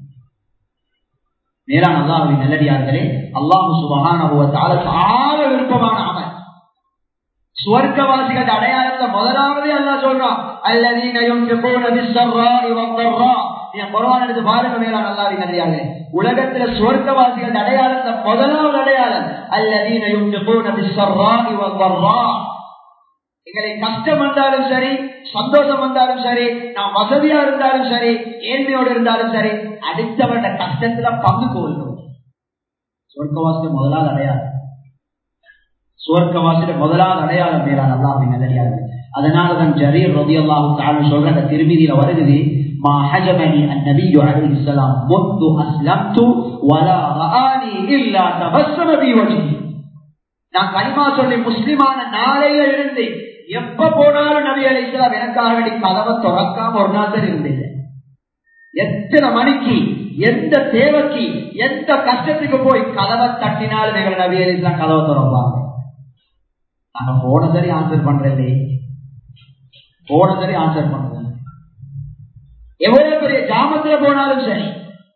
நேரான அல்லாஹின் நல்லடியார்களே அல்லாஹு சுபகான ஆக விருப்பமான அவன் சுவர்க்கவாசிகள் அடையாளத்தை முதலாவதே அல்லா சொல்றான் அல்லதீன யுன்ஃபிகூன பிஸ்ஸர்ராஇ வத்தர்ரா நீங்க குரவான் எடுத்து பாருங்க மேலான அல்லாவின் நல்லடியார்களே உலகத்துல சுவர்க்கவாசிகள் அடையாளத்தை முதலாவது அடையாளம் அல்லதீன யுன்ஃபிகூன பிஸ்ஸர்ராஇ வல்தர்ரா எங்களை கஷ்டம் வந்தாலும் சரி சந்தோஷம் வந்தாலும் சரி நாம் வசதியா இருந்தாலும் சரி ஏழ்மையோடு இருந்தாலும் சரி அடுத்தவருடைய கஷ்டத்துல பங்கு கொள்ளும் சொர்க்கவாசிய முதலாவது அடையாளம் சுவர்க்கவாசிய முதலாவது அடையாளம் பேரா நல்லா அப்படின்னு நல்லடியார்கள் அதனாலதான் ஜரீர் ரதி அல்லாஹு சொல்ற அந்த திருமதியில வருகுது ما حجبني النبي عليه السلام منذ أسلمت ولا رآني إلا تبسم في وجهي நான் கலிமா சொல்லி முஸ்லிமான நாளையில இருந்து எப்ப போனாலும் நபி அலி இஸ்லாம் எனக்காக வேண்டி கதவை திறக்காம ஒரு நாள் தான் இருந்தில்லை எத்தனை மணிக்கு எந்த தேவைக்கு எந்த கஷ்டத்துக்கு போய் கதவை தட்டினாலும் எங்களை நபி அலி இஸ்லாம் கதவை திறப்பாங்க நாங்க போன சரி ஆன்சர் பண்றே போன சரி ஆன்சர் பண்றது எவ்வளவு பெரிய ஜாமத்துல போனாலும் சரி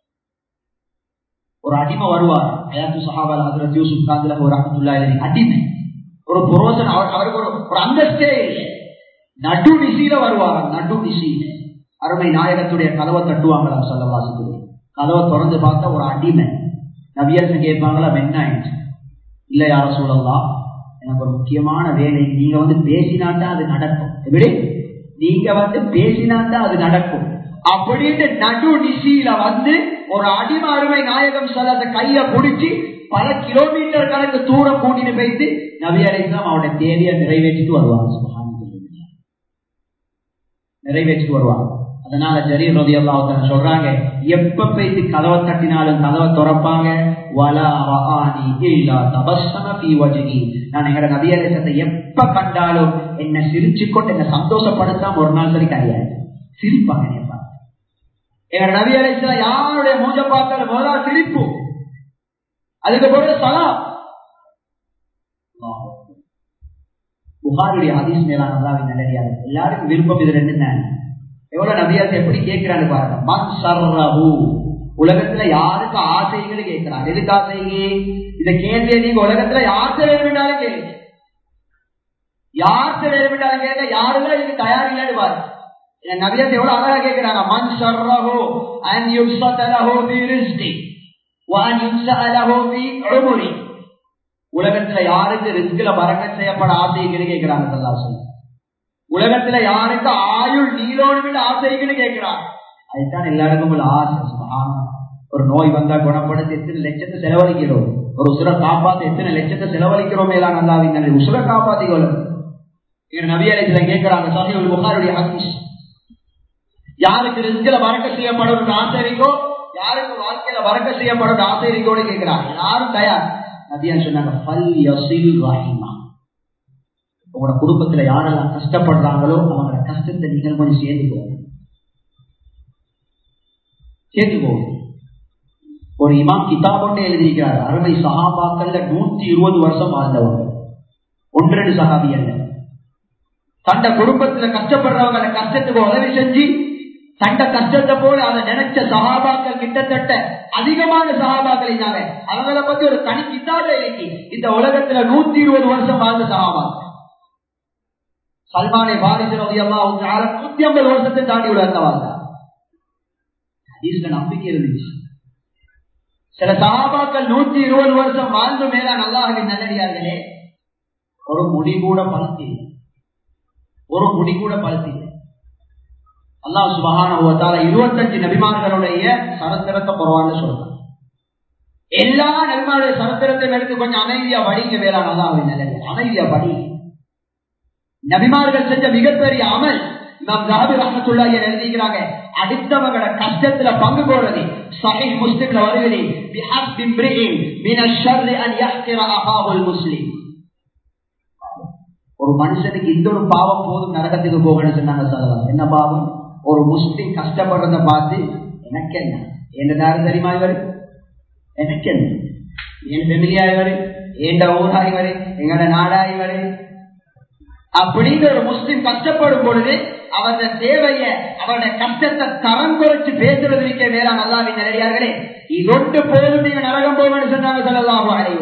ஒரு அடிமை வருவார் அயாத்து சஹாபால் ஹசரத் யூசுப் காந்தில ஒரு அஹமத்துல்லா அடிமை ஒரு புரோசன் அவர் அவருக்கு ஒரு ஒரு அந்தஸ்தே இல்லை நடு நிசையில வருவார் நடு நிசையில அருமை நாயகத்துடைய கதவை தட்டுவாங்களா சொல்லவாசத்துடைய கதவை திறந்து பார்த்தா ஒரு அடிமை நவியரசன் கேட்பாங்களா என்ன ஆயிடுச்சு இல்ல யார சொல்லலாம் எனக்கு ஒரு முக்கியமான வேலை நீங்க வந்து பேசினாதான் அது நடக்கும் எப்படி நீங்க வந்து பேசினாதான் அது நடக்கும் அப்படின்னு நடு நிசையில வந்து ஒரு அடிமை அருமை நாயகம் சொல்லாத கைய பிடிச்சி பல கிலோமீட்டர் கணக்கு தூரம் கூட்டிட்டு போயிட்டு நபி அலிஸ்லாம் அவருடைய தேவையை நிறைவேற்றிட்டு வருவாங்க நிறைவேற்றிட்டு வருவாங்க அதனால ஜரீர் ரவி அல்லாஹ் சொல்றாங்க எப்ப போயிட்டு கதவை தட்டினாலும் கதவை திறப்பாங்க நான் எங்கட நபி அலிசத்தை எப்ப கண்டாலும் என்ன சிரிச்சு கொண்டு என்ன சந்தோஷப்படுத்தாம ஒரு நாள் சரி கிடையாது சிரிப்பாங்க எங்க நபி அலிஸ்ல யாருடைய மூஞ்ச பார்த்தாலும் முதல்ல சிரிப்பு அதுக்கு பிறகு சலாம் புகாருடைய ஆதிஸ் மேலான அல்லாவின் நல்லடியாது எல்லாருக்கும் விருப்பம் இது ரெண்டு தான் எவ்வளவு நபியாசை எப்படி கேட்கிறான்னு பாருங்க மன் சர்ரஹு உலகத்துல யாருக்கு ஆசைகள் கேட்கிறார் எதுக்கு ஆசைங்க இந்த கேள்வியை நீங்க உலகத்துல யார்கிட்ட வேணும்னாலும் கேளுங்க யார்கிட்ட வேணும்னாலும் கேட்க யாருமே இதுக்கு தயார் இல்லைன்னு பாருங்க நபியத்தை எவ்வளவு அழகா கேட்கிறாங்க மன் சர்ரஹு அன் யுப்சதலஹு ஃபீ ரிஸ்கி வ அன் யுப்சஅலஹு ஃபீ உம்ரி உலகத்துல யாருக்கு ரிஸ்க்ல பறக்கத் செய்யப்பட ஆசைக்குன்னு கேட்கிறாங்க ஸல்லல்லாஹு அலைஹி உலகத்துல யாருக்கு ஆயுள் நீளோடு ஆசைக்குன்னு கேட்கிறாங்க அதுதான் எல்லாருக்கும் உள்ள ஆசை சுபஹானல்லாஹ் ஒரு நோய் வந்தா குணப்படுத்தி எத்தனை லட்சத்தை செலவழிக்கிறோம் ஒரு உசுர காப்பாத்து எத்தனை லட்சத்தை செலவழிக்கிறோம் மேலா நல்லாவிங்க உசுர காப்பாத்திக்கொள்ளும் நபி அலைத்துல கேட்கிறாங்க சஹீஹுல் புகாருடைய ஹதீஸ் யாருக்கு ரிஸ்கில வரக்க செய்யப்படும் ஆசை இருக்கோ யாருக்கு வாழ்க்கையில வரக்க செய்யப்படும் ஆசை இருக்கோன்னு கேட்கிறாங்க யாரும் தயார் நபியா சொன்னாங்க பல் யசில் ரஹிமா உங்களோட குடும்பத்துல யாரெல்லாம் கஷ்டப்படுறாங்களோ அவங்களோட கஷ்டத்தை நீங்கள் கொஞ்சம் சேர்ந்துக்கோங்க சேர்ந்துக்கோங்க ஒரு இமாம் கிதாப் ஒன்றே எழுதியிருக்கிறார் அருமை சகாபாக்கள்ல நூத்தி இருபது வருஷம் வாழ்ந்தவங்க ஒன்றரை சகாபி அல்ல தண்ட குடும்பத்துல கஷ்டப்படுறவங்க கஷ்டத்துக்கு உதவி செஞ்சு தண்ட கஷ்டத்தை போல அதை நினைச்ச சகாபாக்கள் கிட்டத்தட்ட அதிகமான சகாபாக்கள் இருந்தாங்க அவங்கள பத்தி ஒரு தனி கிதாபே இன்னைக்கு இந்த உலகத்துல நூத்தி இருபது வருஷம் வாழ்ந்த சகாபாக்கள் சல்மானை பாரிசன் நூத்தி ஐம்பது வருஷத்தை தாண்டி உலர்ந்தவாங்க நம்பிக்கை இருந்துச்சு சில சகாபாக்கள் நூத்தி இருபது வருஷம் வாழ்ந்து மேலா நல்லாவின் நல்லடியார்களே ஒரு முடி கூட பழுத்தி ஒரு முடி கூட பழுத்தி அல்லாஹ் சுபகான இருபத்தஞ்சு நபிமார்களுடைய சரித்திரத்தை குறவான்னு சொல்றாங்க எல்லா நபிமாருடைய சரித்திரத்தை எடுத்து கொஞ்சம் அமைதியா படிங்க வேற அல்லாஹின் நல்லடியா அமைதியா படி நபிமார்கள் செஞ்ச மிகப்பெரிய அமல் நாம் ஜாபி ரஹமத்துல்லாஹி எழுதிக்கிறாங்க அடுத்தவங்களோட கஷ்டத்துல பங்கு போறது சஹீஹ் முஸ்லிம்ல வருகிறது பிஹஸ்பி இம்ரிஇன் மின ஷர்ரி அன் யஹ்கிர அஹாஹுல் முஸ்லிம் ஒரு மனுஷனுக்கு இந்த ஒரு பாவம் போதும் நரகத்துக்கு போகணும்னு சொன்னாங்க சொல்லலாம் என்ன பாவம் ஒரு முஸ்லிம் கஷ்டப்படுறத பார்த்து எனக்கு என்ன எந்த நேரம் தெரியுமா இவர் எனக்கு என்ன என் ஃபெமிலியா இவர் எந்த ஊரா இவர் எங்கட நாடா இவர் அப்படின்னு ஒரு முஸ்லிம் கஷ்டப்படும் பொழுது அவருடைய தேவைய அவருடைய கஷ்டத்தை தரம் குறைச்சு பேசுறது இருக்க வேற நல்லாவின் நிலையார்களே இதொண்டு போதும் நீங்க நரகம் போகணும்னு சொன்னாங்க சொல்லலாம் அடைவு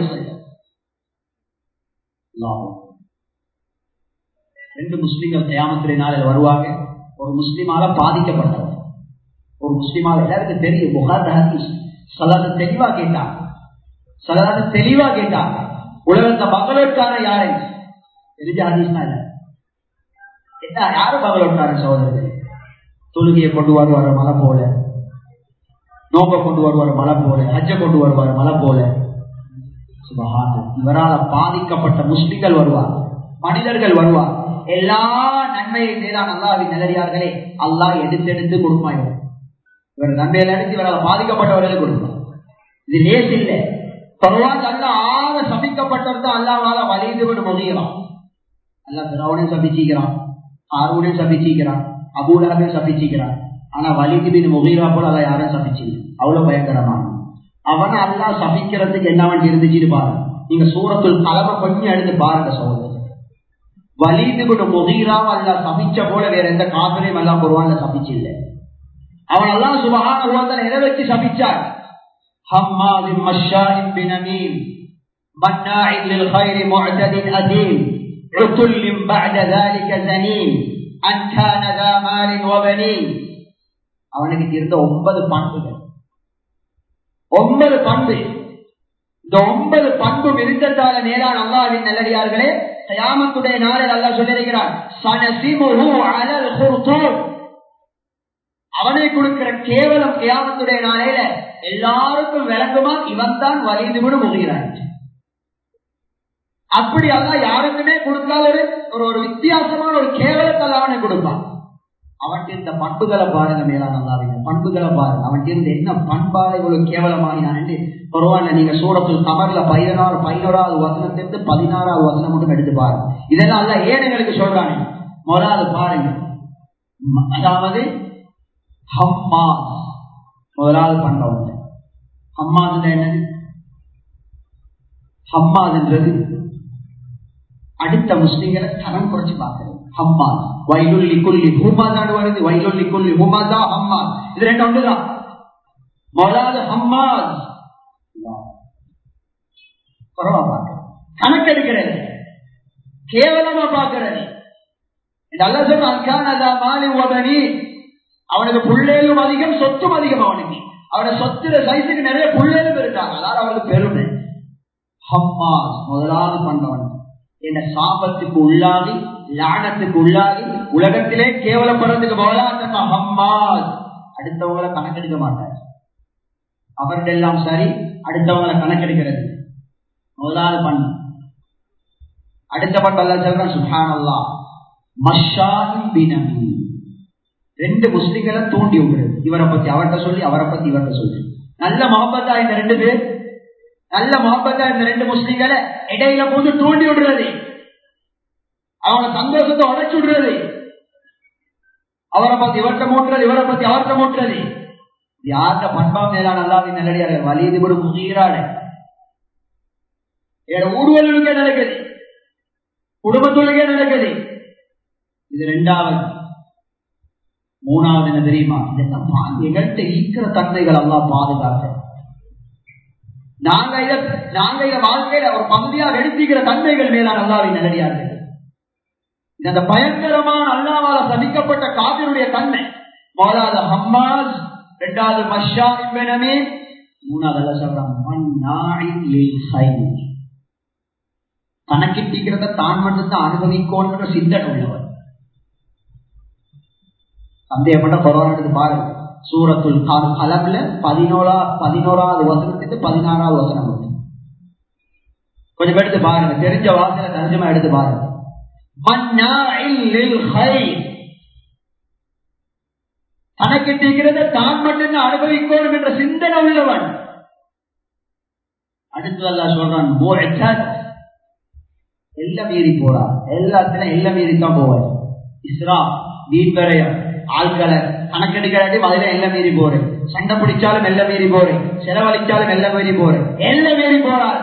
ரெண்டு முஸ்லிம்கள் தயாமத்துறை நாளில் வருவாங்க ஒரு முஸ்லிமால பாதிக்கப்பட்டவர் ஒரு முஸ்லிமாக எல்லாருக்கும் தெரியும் புகார் ஹதீஸ் சலாத தெளிவா கேட்டான் சலாத தெளிவா கேட்டான் உலகத்தை பகலோட்கார யாரை தெரிஞ்ச ஹதீஸ்னா இல்ல என்ன யாரு பகலோட்கார சகோதரர்கள் தொழுகையை கொண்டு வருவார் மலை போல நோம்ப கொண்டு வருவார் மலை போல ஹஜ்ஜ கொண்டு வருவார் மலை போல சுபஹான இவரால் பாதிக்கப்பட்ட முஸ்லிம்கள் வருவார் மனிதர்கள் வருவார் எல்லா நன்மையை செய்தான் அல்லாவின் நிலடியார்களே அல்லாஹ் எடுத்து எடுத்து கொடுப்பாங்க இவர் நன்மையில எடுத்து இவரால் பாதிக்கப்பட்டவர்களுக்கு கொடுப்பார் இது லேஸ் இல்லை பரவாயில்ல அல்ல ஆக சபிக்கப்பட்டவர் தான் அல்லாவால வலிந்து விட முடியலாம் அல்ல திராவணையும் சபிச்சிக்கிறான் ஆர்வனையும் சபிச்சிக்கிறான் அபூலாவையும் சபிச்சிக்கிறான் ஆனா வலிந்து பின் முகீரா போல அல்ல யாரும் சபிச்சு அவ்வளவு பயங்கரமான அவனை அல்லா சபிக்கிறதுக்கு என்னவன் இருந்துச்சுன்னு பாருங்க நீங்க சூரத்துள் கலவை கொஞ்சம் எடுத்து பாருங்க சோதனை வலிந்து விட முகீராவும் அல்ல சபிச்ச போல வேற எந்த காதலையும் எல்லாம் வருவான் சபிச்சு இல்லை அவன் எல்லாம் சுபகான எதை வச்சு சபிச்சார் حماد مشاء بنميم مناع للخير معتد أثيم عتل بعد ذلك زنيم أن كان ذا مال وبنين அவனுக்கு இருந்த ஒன்பது பண்புகள் ஒன்பது பண்பு இந்த ஒன்பது பண்பும் இருந்ததால மேலான அல்லாவின் நல்லடியார்களே கயாமத்துடைய நாளில் அல்லா சொல்லியிருக்கிறான் அவனை கொடுக்கிற கேவலம் கியாமத்துடைய நாளையில எல்லாருக்கும் விளங்குமா இவன் தான் வலிந்து விட முகிறான் அப்படி அல்ல யாருக்குமே கொடுக்காத ஒரு ஒரு வித்தியாசமான ஒரு கேவலத்தை அவனை கொடுப்பான் அவன் இந்த பண்புகளை பாருங்க மேலான அல்லாவின் பண்புகளை பாருங்க அவன் இருந்து என்ன பண்பாடு இவ்வளவு கேவலமாகினான் என்று பரவாயில்ல நீங்க சூரத்தில் கமர்ல பதினாறு பதினோராவது வசனத்திலிருந்து பதினாறாவது வசனம் மட்டும் எடுத்து பாருங்க இதெல்லாம் அல்ல ஏழைகளுக்கு சொல்றானே முதலாவது பாருங்க அதாவது ஹம்மாஸ் முதலாவது பண்பவன் ஹம்மாஸ் என்னது ஹம்மாஸ்ன்றது அடுத்த முஸ்லிம்களை தரம் குறைச்சு பார்க்கிறது ஹம்மாஸ் வயலுள்ளி குள்ளி ஹுமாதான் வருது வயலுள்ளி குள்ளி ஹுமாதா ஹம்மாஸ் இது ரெண்டு ஒன்றுதான் முதலாவது ஹம்மாஸ் குறவா பார்க்க கணக்கெடுக்கிறது கேவலமா பார்க்கிறது நல்ல சொல்ற அன்கானதா மாலி உதவி அவனுக்கு புள்ளேலும் அதிகம் சொத்தும் அதிகம் அவனுக்கு அவன சொத்துல சைஸுக்கு நிறைய புள்ளேலும் இருக்காங்க அதாவது அவனுக்கு பெருமை ஹம்மாஸ் முதலாவது பண்ணவன் என்ன சாபத்துக்கு உள்ளாகி லானத்துக்கு உள்ளாகி உலகத்திலே கேவலப்படுறதுக்கு போகலாம் ஹம்மாஸ் அடுத்தவங்களை கணக்கெடுக்க மாட்டார் அவர்கள் எல்லாம் சரி அடுத்தவங்களை கணக்கெடுக்கிறது முதலாவது பண்ண அடுத்த பண்பல்ல சொல்றான் சுஹான் அல்லா மஷாஹிம் பினமி ரெண்டு முஸ்லிம்களை தூண்டி விடுறது இவரை பத்தி அவர்கிட்ட சொல்லி அவரை பத்தி இவர்கிட்ட சொல்லி நல்ல மொஹப்பத்தா இந்த ரெண்டு பேர் நல்ல மொஹப்பத்தா இந்த ரெண்டு முஸ்லிம்களை இடையில போது தூண்டி விடுறது அவங்க சந்தோஷத்தை உடைச்சு விடுறது அவரை பத்தி இவர்கிட்ட மூட்டுறது இவரை பத்தி அவர்கிட்ட மூட்டுறது யார்கிட்ட பண்பா மேலா நல்லாவே நல்லடியாக வலிது விடும் முகீராட ஊர்வலுக்கே நடக்குது குடும்பத்துள்ளுக்கே நடக்குது இது ரெண்டாவது மூணாவது என்ன தெரியுமா இதெல்லாம் எங்கள்கிட்ட ஈக்கிற தன்மைகள் எல்லாம் பாதுகாக்க நாங்க இத நாங்க இத வாழ்க்கையில ஒரு பகுதியாக எடுத்துக்கிற தன்மைகள் மேலான அல்லாவின் நல்லடியார்கள் இந்த பயங்கரமான அல்லாவால சதிக்கப்பட்ட காவிரியுடைய தன்மை முதலாவது ஹம்மாஸ் இரண்டாவது மஷா இம்பனமே மூணாவது அல்ல சொல்றான் கணக்கிட்டிக்கிறத தான் மட்டும்தான் அனுபவிக்கோன்ற சிந்தனை உள்ளவர் சந்தேகப்பட்ட கொரோனா பாருங்க சூரத்துல் அலம்ல பதினோரா பதினோராவது வசனத்துக்கு பதினாறாவது வசனம் இருக்கு கொஞ்சம் எடுத்து பாருங்க தெரிஞ்ச வாசனை தர்ஜமா எடுத்து பாருங்க கணக்கிட்டிருக்கிறத தான் மட்டும்தான் அனுபவிக்கணும் என்ற சிந்தனை உள்ளவன் அடுத்து அல்லா சொல்றான் எல்லாம் மீறி போறார் எல்லாத்திலும் எல்லாம் மீறி தான் போவார் இஸ்ரா வீண் வரையம் ஆட்களை கணக்கெடுக்கிறாட்டி அதுல எல்லாம் மீறி போறேன் சண்டை பிடிச்சாலும் எல்லாம் மீறி போறேன் செலவழிச்சாலும் எல்லாம் மீறி போறேன் எல்லாம் மீறி போறார்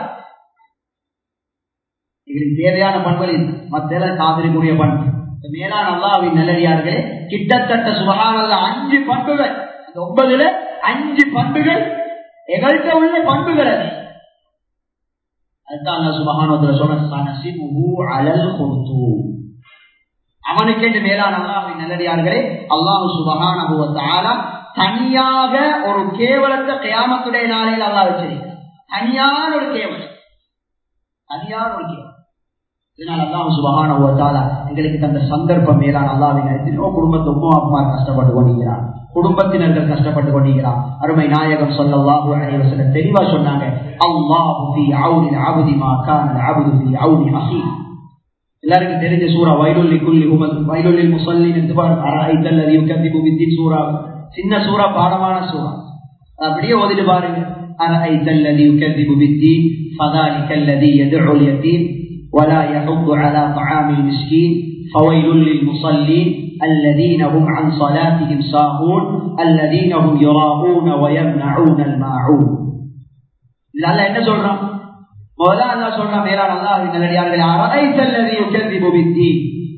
எங்களுக்கு தேவையான பண்புகளில் மத்திய காதலிக்கூடிய பண்பு மேலான அல்லாவின் நல்லடியார்களே கிட்டத்தட்ட சுபகானல்ல அஞ்சு பண்புகள் அந்த ஒன்பதுல அஞ்சு பண்புகள் எங்கள்கிட்ட உள்ள பண்புகள் அது அதுதான் சுபகானத்துல சொன்ன அலல் கொடுத்து அவனுக்கென்று மேலான அல்லாவின் நல்லடியார்களே அல்லாஹு சுபகான தனியாக ஒரு கேவலத்தை கயாமத்துடைய நாளையில் அல்லா வச்சிருக்கிறான் தனியான ஒரு கேவலம் தனியான ஒரு கேவலம் இதனால் அல்லாஹ் சுபகான ஒரு எங்களுக்கு தந்த சந்தர்ப்பம் மேலான அல்லாவின் எத்தனையோ குடும்பத்தை உமா அப்பா கஷ்டப்பட்டு கொண்டிருக்கிறார் குடும்பத்தினர்கள் கஷ்டப்பட்டு கொண்டிருக்கிறார் அருமை நாயகம் சொல்லல்லாஹு அலைவசன தெளிவா சொன்னாங்க அல்லாஹு ஃபீ அவுனில் அபுதி மா கான அபுது ஃபீ அவுனி அஹீ எல்லாருக்கும் தெரிஞ்ச சூரா வைலுல்லி குல்லி உமது வைலுல்லில் முசல்லின் என்று பாருங்க அரைத்தல் அது யுக்கதிபு வித்தின் சூரா சின்ன சூரா பாடமான சூரா அப்படியே ஓதிட்டு பாருங்க அரைத்தல் அது யுக்கதிபு வித்தின் فذلك الذي يدعو اليتيم ولا يحض على طعام المسكين فويل للمصلين الذين هم عن صلاتهم ساهون الذين هم يراءون ويمنعون الماعون لعل என்ன சொல்றான் முதல்ல அல்லா சொல்றான் மேலான அல்லாஹ் நல்லடியார்களே அரைத்தல்லதி யுகதிபு பித்தீன்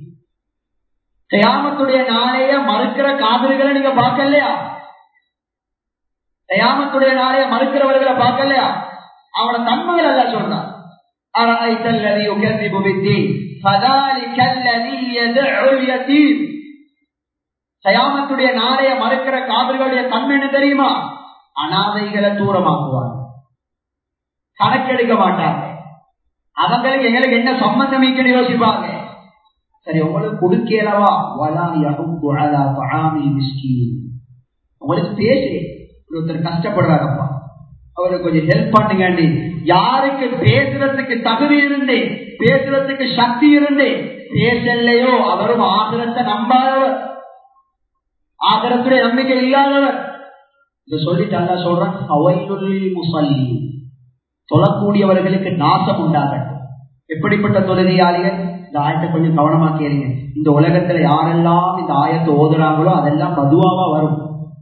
கயாமத்துடைய நாளைய மறுக்கிற காதல்களை நீங்க பார்க்கலையா கயாமத்துடைய நாளைய மறுக்கிறவர்களை பார்க்கலையா அவன தன்மைகள் அல்ல சொல்றான் أرأيت الذي يكذب بالدين فذلك الذي يدعو اليتيم கயாமத்துடைய நாளைய மறுக்கிற காதல்களுடைய தன்மை என்ன தெரியுமா அனாதைகளை தூரமாக்குவார் கணக்கெடுக்க மாட்டாங்க அவங்களுக்கு எங்களுக்கு என்ன சம்பந்தம் யோசிப்பாங்க சரி உங்களுக்கு கொடுக்கலவா வலா யஹுக்கு அலா தஆமில் மிஸ்கீன் உங்களுக்கு பேசு ஒருத்தர் கஷ்டப்படுறாங்கப்பா அவருக்கு கொஞ்சம் ஹெல்ப் பண்ணுங்க யாருக்கு பேசுறதுக்கு தகுதி இருந்து பேசுறதுக்கு சக்தி இருந்து பேசலையோ அவரும் ஆகிரத்தை நம்பாதவர் ஆகிரத்துடைய நம்பிக்கை இல்லாதவர் இதை சொல்லிட்டு அல்லா சொல்றான் அவைலுள்ளில் முசல்லி தொழக்கூடியவர்களுக்கு நாசம் உண்டாகட்டும் எப்படிப்பட்ட தொழுகையாளிகள் இந்த ஆயத்தை கொஞ்சம் கவனமா கேளுங்க இந்த உலகத்துல யாரெல்லாம் இந்த ஆயத்தை ஓதுறாங்களோ அதெல்லாம் மதுவாவா வரும்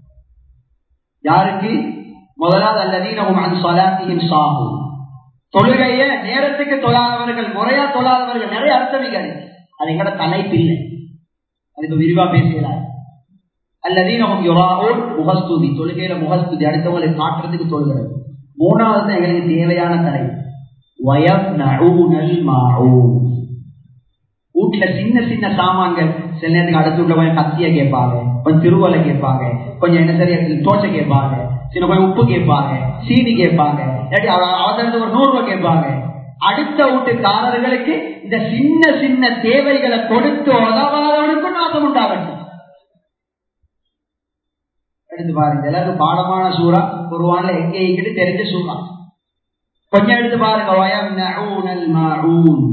யாருக்கு முதலாவது அல்லதீன் சாகும் தொழுகைய நேரத்துக்கு தொழாதவர்கள் முறையா தொழாதவர்கள் நிறைய அர்த்தமிகள் அது எங்கட தலைப்பில்லை அதுக்கு விரிவா பேசலாம் அல்லதீனமும் யுராவோல் முகஸ்துதி தொழுகையில முகஸ்துதி அடுத்தவங்களை காட்டுறதுக்கு தொழுகிறது மூணாவது தான் எங்களுக்கு தேவையான தலை வயம் நழுவுனல் மாவும் வீட்டுல சின்ன சின்ன சாமான்கள் சில நேரத்துக்கு அடுத்து உள்ள கொஞ்சம் கத்திய கேட்பாங்க கொஞ்சம் திருவலை கேட்பாங்க கொஞ்சம் என்ன சரியா தோசை கேட்பாங்க சின்ன கொஞ்சம் உப்பு கேட்பாங்க சீனி கேட்பாங்க இல்லாட்டி அவசரத்து ஒரு நூறு ரூபாய் கேட்பாங்க அடுத்த வீட்டுக்காரர்களுக்கு இந்த சின்ன சின்ன தேவைகளை கொடுத்து உதவாதவனுக்கும் நாசம் உண்டாகட்டும் எடுத்து பாருங்க எல்லாருக்கும் பாடமான சூறா குருவான்ல எங்க எங்கிட்டு தெரிஞ்ச சூறா கொஞ்சம் எடுத்து பாருங்க வயம் நஊனல் மாஊன்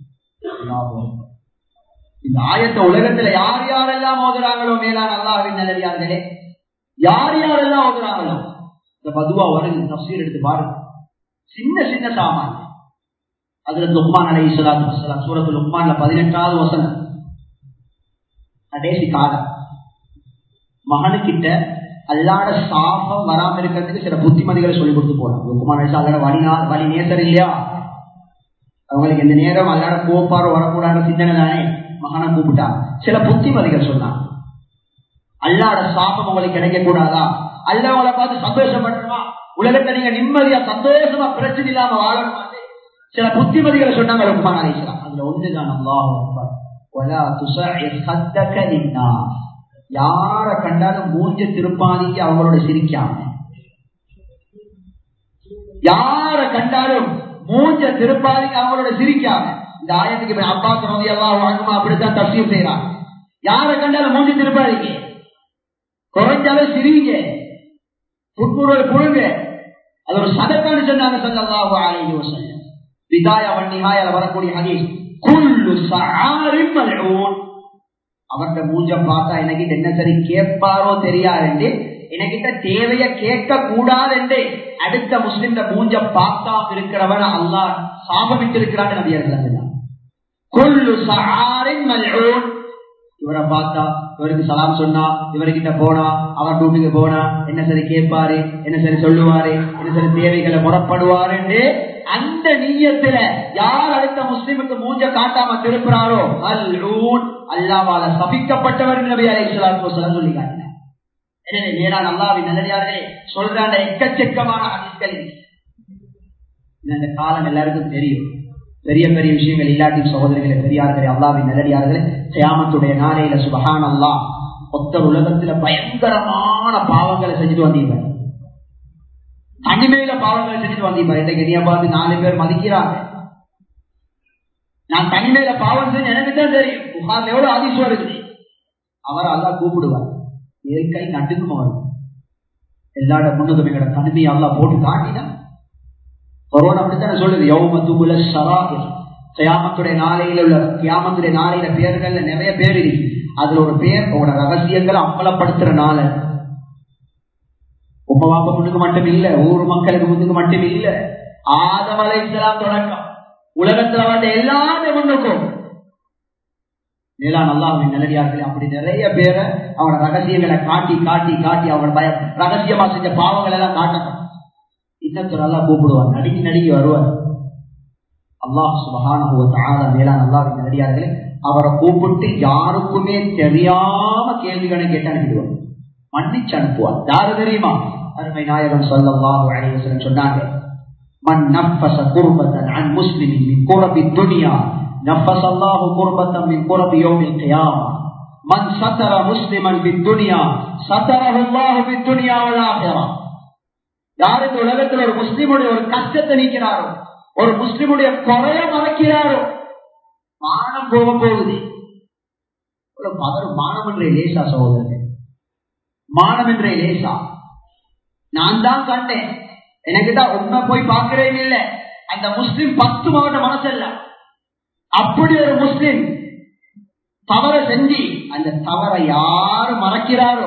இந்த ஆயத்த உலகத்துல யார் யாரெல்லாம் ஓதுறாங்களோ மேலான அல்லாஹின் நல்லடியார்களே யார் யாரெல்லாம் ஓதுறாங்களோ இந்த பதுவா வருது தப்சீர் எடுத்து பாருங்க சின்ன சின்ன சாமான் அதுல லுக்மான் அலை இஸ்லாத்து வசலாம் சூரத்து லுக்மான்ல பதினெட்டாவது வசனம் கடைசி காலம் மகனுக்கிட்ட அல்லாட சாபம் வராம இருக்கிறதுக்கு சில புத்திமதிகளை சொல்லி கொடுத்து போலாம் லுக்மான் அலிசா அல்லாட வழினா வழி நேசர் இல்லையா அவங்களுக்கு இந்த நேரம் அல்லாட கோப்பாரோ வரக்கூடாத சிந்தனை தானே மகனை கூப்பிட்டா சில புத்திமதிகள் சொன்னாங்க அல்லாட சாபம் உங்களுக்கு கிடைக்க கூடாதா அல்ல உங்களை பார்த்து சந்தோஷப்படணுமா உலகத்தை நீங்க நிம்மதியா சந்தோஷமா பிரச்சனை இல்லாம வாழணுமா சில புத்திமதிகளை சொன்னாங்க ருக்மான் அலிஸ்லாம் அதுல ஒன்றுதான் அல்லாஹ் யார கண்டாலும் மூஞ்ச திருப்பாதிக்கு அவங்களோட சிரிக்காம யார கண்டாலும் மூஞ்ச திருப்பாதிக்கு அவங்களோட சிரிக்காம இந்த ஆயத்துக்கு அப்பா சொன்னது எல்லாம் வாழ்க்கமா அப்படித்தான் தப்சீர் செய்யறாங்க யார கண்டாலும் மூஞ்சி திருப்பாதிக்கு குறைஞ்சாலும் சிரிங்க புட்புருவல் புழுங்க அது ஒரு சதக்கான்னு சொன்னாங்க சல்லாஹு அலைஹி வஸல்லம் விதாயா வன்னிஹாயால வரக்கூடிய ஹதீஸ் குல்லு சஆரின் மல்ஊன் அவர்கிட்ட மூஞ்ச பார்த்தா எனக்கிட்ட என்ன சரி கேட்பாரோ தெரியாது எனக்கிட்ட தேவைய கேட்க கூடாது என்று அடுத்த முஸ்லிம் மூஞ்ச பார்க்காம இருக்கிறவன் அல்லாஹ் சாபமிட்டு இருக்கிறான்னு நபியர்கள் குல்லு சஆரின் மல்ஊன் இவரை பார்த்தா இவருக்கு சலாம் சொன்னா இவர்கிட்ட போனா அவர் வீட்டுக்கு போனா என்ன சரி கேட்பாரு என்ன சரி சொல்லுவாரு என்ன சரி தேவைகளை முறப்படுவாரு அந்த நீயத்துல யார் அடுத்த முஸ்லிமுக்கு மூஞ்ச காட்டாம திருப்புறாரோ அல் அல்லாவால சபிக்கப்பட்டவர் நபி அலை சொல்லாத்து சொல்லி காட்டினார் எனவே நேரான அல்லாவின் நல்லடியார்களே சொல்ற அந்த எக்கச்சக்கமான ஹதீஸ்கள் இந்த காலம் எல்லாருக்கும் தெரியும் பெரிய பெரிய விஷயங்கள் இல்லாட்டி சகோதரிகளே பெரியார்களே அல்லாவின் நல்லடியார்களே சியாமத்துடைய நாளையில சுபஹான் அல்லா ஒத்த உலகத்துல பயங்கரமான பாவங்களை செஞ்சுட்டு வந்தீங்க தனிமையில பாவங்களை செஞ்சுட்டு வந்தீங்க இன்னைக்கு என்னைய பார்த்து நாலு பேர் மதிக்கிறாங்க நான் தனிமையில பாவம் செஞ்சு எனக்கு தான் தெரியும் புகார் எவ்வளவு அதிசயம் இருக்குது அவர் அல்லா கூப்பிடுவார் ஏல் கை நட்டுக்கும் அவர் எல்லாட முன்னுக்கும் எங்களோட தனிமையை அல்லா போட்டு காட்டினா கொரோனா அப்படித்தானே சொல்லுது யௌம துபுல ஷராஹில் கியாமத்துடைய நாளையில உள்ள கியாமத்துடைய நாளையில பேர்கள்ல நிறைய பேர் இருக்கு அதுல ஒரு பேர் உங்களோட ரகசியங்களை அம்பலப்படுத்துற நாள உப்ப வாப்ப முன்னுக்கு மட்டும் இல்ல ஊர் மக்களுக்கு முன்னுக்கு மட்டும் இல்ல ஆதமலை இஸ்லாம் தொடக்கம் உலகத்துல வந்த எல்லாமே முன்னுக்கும் மேலான அல்லாஹின் நல்லடியார்களே அப்படி நிறைய பேரை அவனோட ரகசியங்களை காட்டி காட்டி காட்டி அவன் பயம் ரகசியமா செஞ்ச பாவங்கள் எல்லாம் காட்டணும் இன்னொருத்தர் நல்லா கூப்பிடுவார் நடுங்கி நடுங்கி வருவார் அல்லாஹ் சுபகான மேலான அல்லாஹின் நல்லடியார்களே அவரை கூப்பிட்டு யாருக்குமே தெரியாம கேள்விகளை கேட்டு அனுப்பிடுவார் மன்னிச்சு அனுப்புவார் யாரு தெரியுமா அருமை நாயகம் சொல்லல்லாஹு அலைவசன் சொன்னாங்க மன் நஃபஸ குர்பத்தன் அன் முஸ்லிமின் மின் குரபி துனியா نفس الله كربة من كرب يوم القيامة من ستر مسلما في الدنيا ستره الله في الدنيا والآخرة யார் இந்த உலகத்தில் ஒரு முஸ்லிமுடைய ஒரு கஷ்டத்தை நீக்கிறாரோ ஒரு முஸ்லிமுடைய குறைய மறைக்கிறாரோ மானம் போக போகுது மானம் என்றே லேசா சகோதரர் மானம் என்றே லேசா நான் தான் கண்டேன் எனக்கு தான் உண்மை போய் பார்க்கிறேன் இல்லை அந்த முஸ்லிம் பத்து மாவட்ட மனசல்ல அப்படி ஒரு முஸ்லிம் தவற செஞ்சு அந்த தவறை யாரு மறைக்கிறாரோ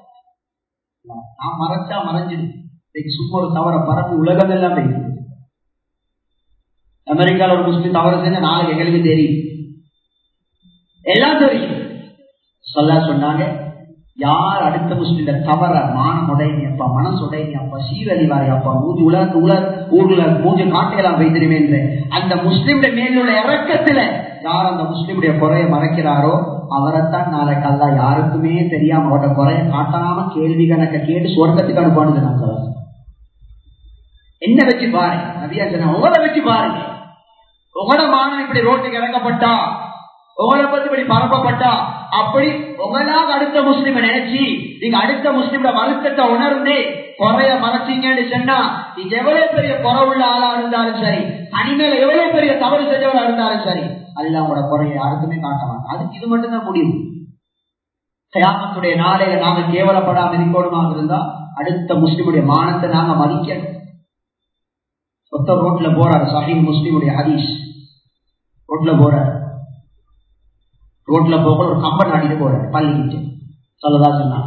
நான் மறைச்சா மறைஞ்சிடும் சும்மா ஒரு தவற பரப்பி உலகம் எல்லாம் போயிடும் அமெரிக்கால ஒரு முஸ்லிம் தவறு செஞ்ச நாளைக்கு எங்களுக்கு தெரியும் எல்லாம் தெரியும் சொல்ல சொன்னாங்க யார் அடுத்த முஸ்லிம் தவற மானம் உடையனி அப்பா மனசு உடையனி அப்பா சீரழிவாரி அப்பா மூஞ்சி உலக உலக ஊர்ல மூஞ்சி காட்டையெல்லாம் வைத்திருமே என்று அந்த முஸ்லிமுடைய மேலுள்ள இறக்கத்துல யார் அந்த முஸ்லிமுடைய குறைய மறைக்கிறாரோ அவரைத்தான் நாளைக்கு அல்ல யாருக்குமே தெரியாம அவரோட குறைய காட்டாம கேள்வி கணக்க கேட்டு சொர்க்கத்துக்கு அனுப்பானது நாங்கள் என்ன வச்சு பாருங்க நபியா சொன்ன உங்களை வச்சு பாருங்க உங்களோட மானம் இப்படி ரோட்டுக்கு இறக்கப்பட்டா உங்களை பத்தி இப்படி பரப்பப்பட்டா அப்படி உங்களாக அடுத்த முஸ்லிம் நினைச்சு நீங்க அடுத்த முஸ்லிமோட வருத்தத்தை உணர்ந்து குறைய மறைச்சீங்கன்னு சொன்னா நீங்க எவ்வளவு பெரிய குறவுள்ள ஆளா இருந்தாலும் சரி தனிமையில எவ்வளவு பெரிய தவறு செஞ்சவரா இருந்தாலும் சரி அதுல அவங்களோட குறைய யாருக்குமே காட்ட மாட்டாங்க அதுக்கு இது மட்டும்தான் முடியும் கயாமத்துடைய நாளையில நாங்க கேவலப்படாம இருக்கணுமாக இருந்தா அடுத்த முஸ்லிமுடைய மானத்தை நாங்க மதிக்கணும் சொத்த ரோட்ல போறாரு சஹீம் முஸ்லிமுடைய ஹதீஸ் ரோட்ல போறாரு ரோட்ல போக ஒரு கம்பன் ஆடிட்டு போறாரு பள்ளிக்கிட்டு சொல்லதா சொன்னா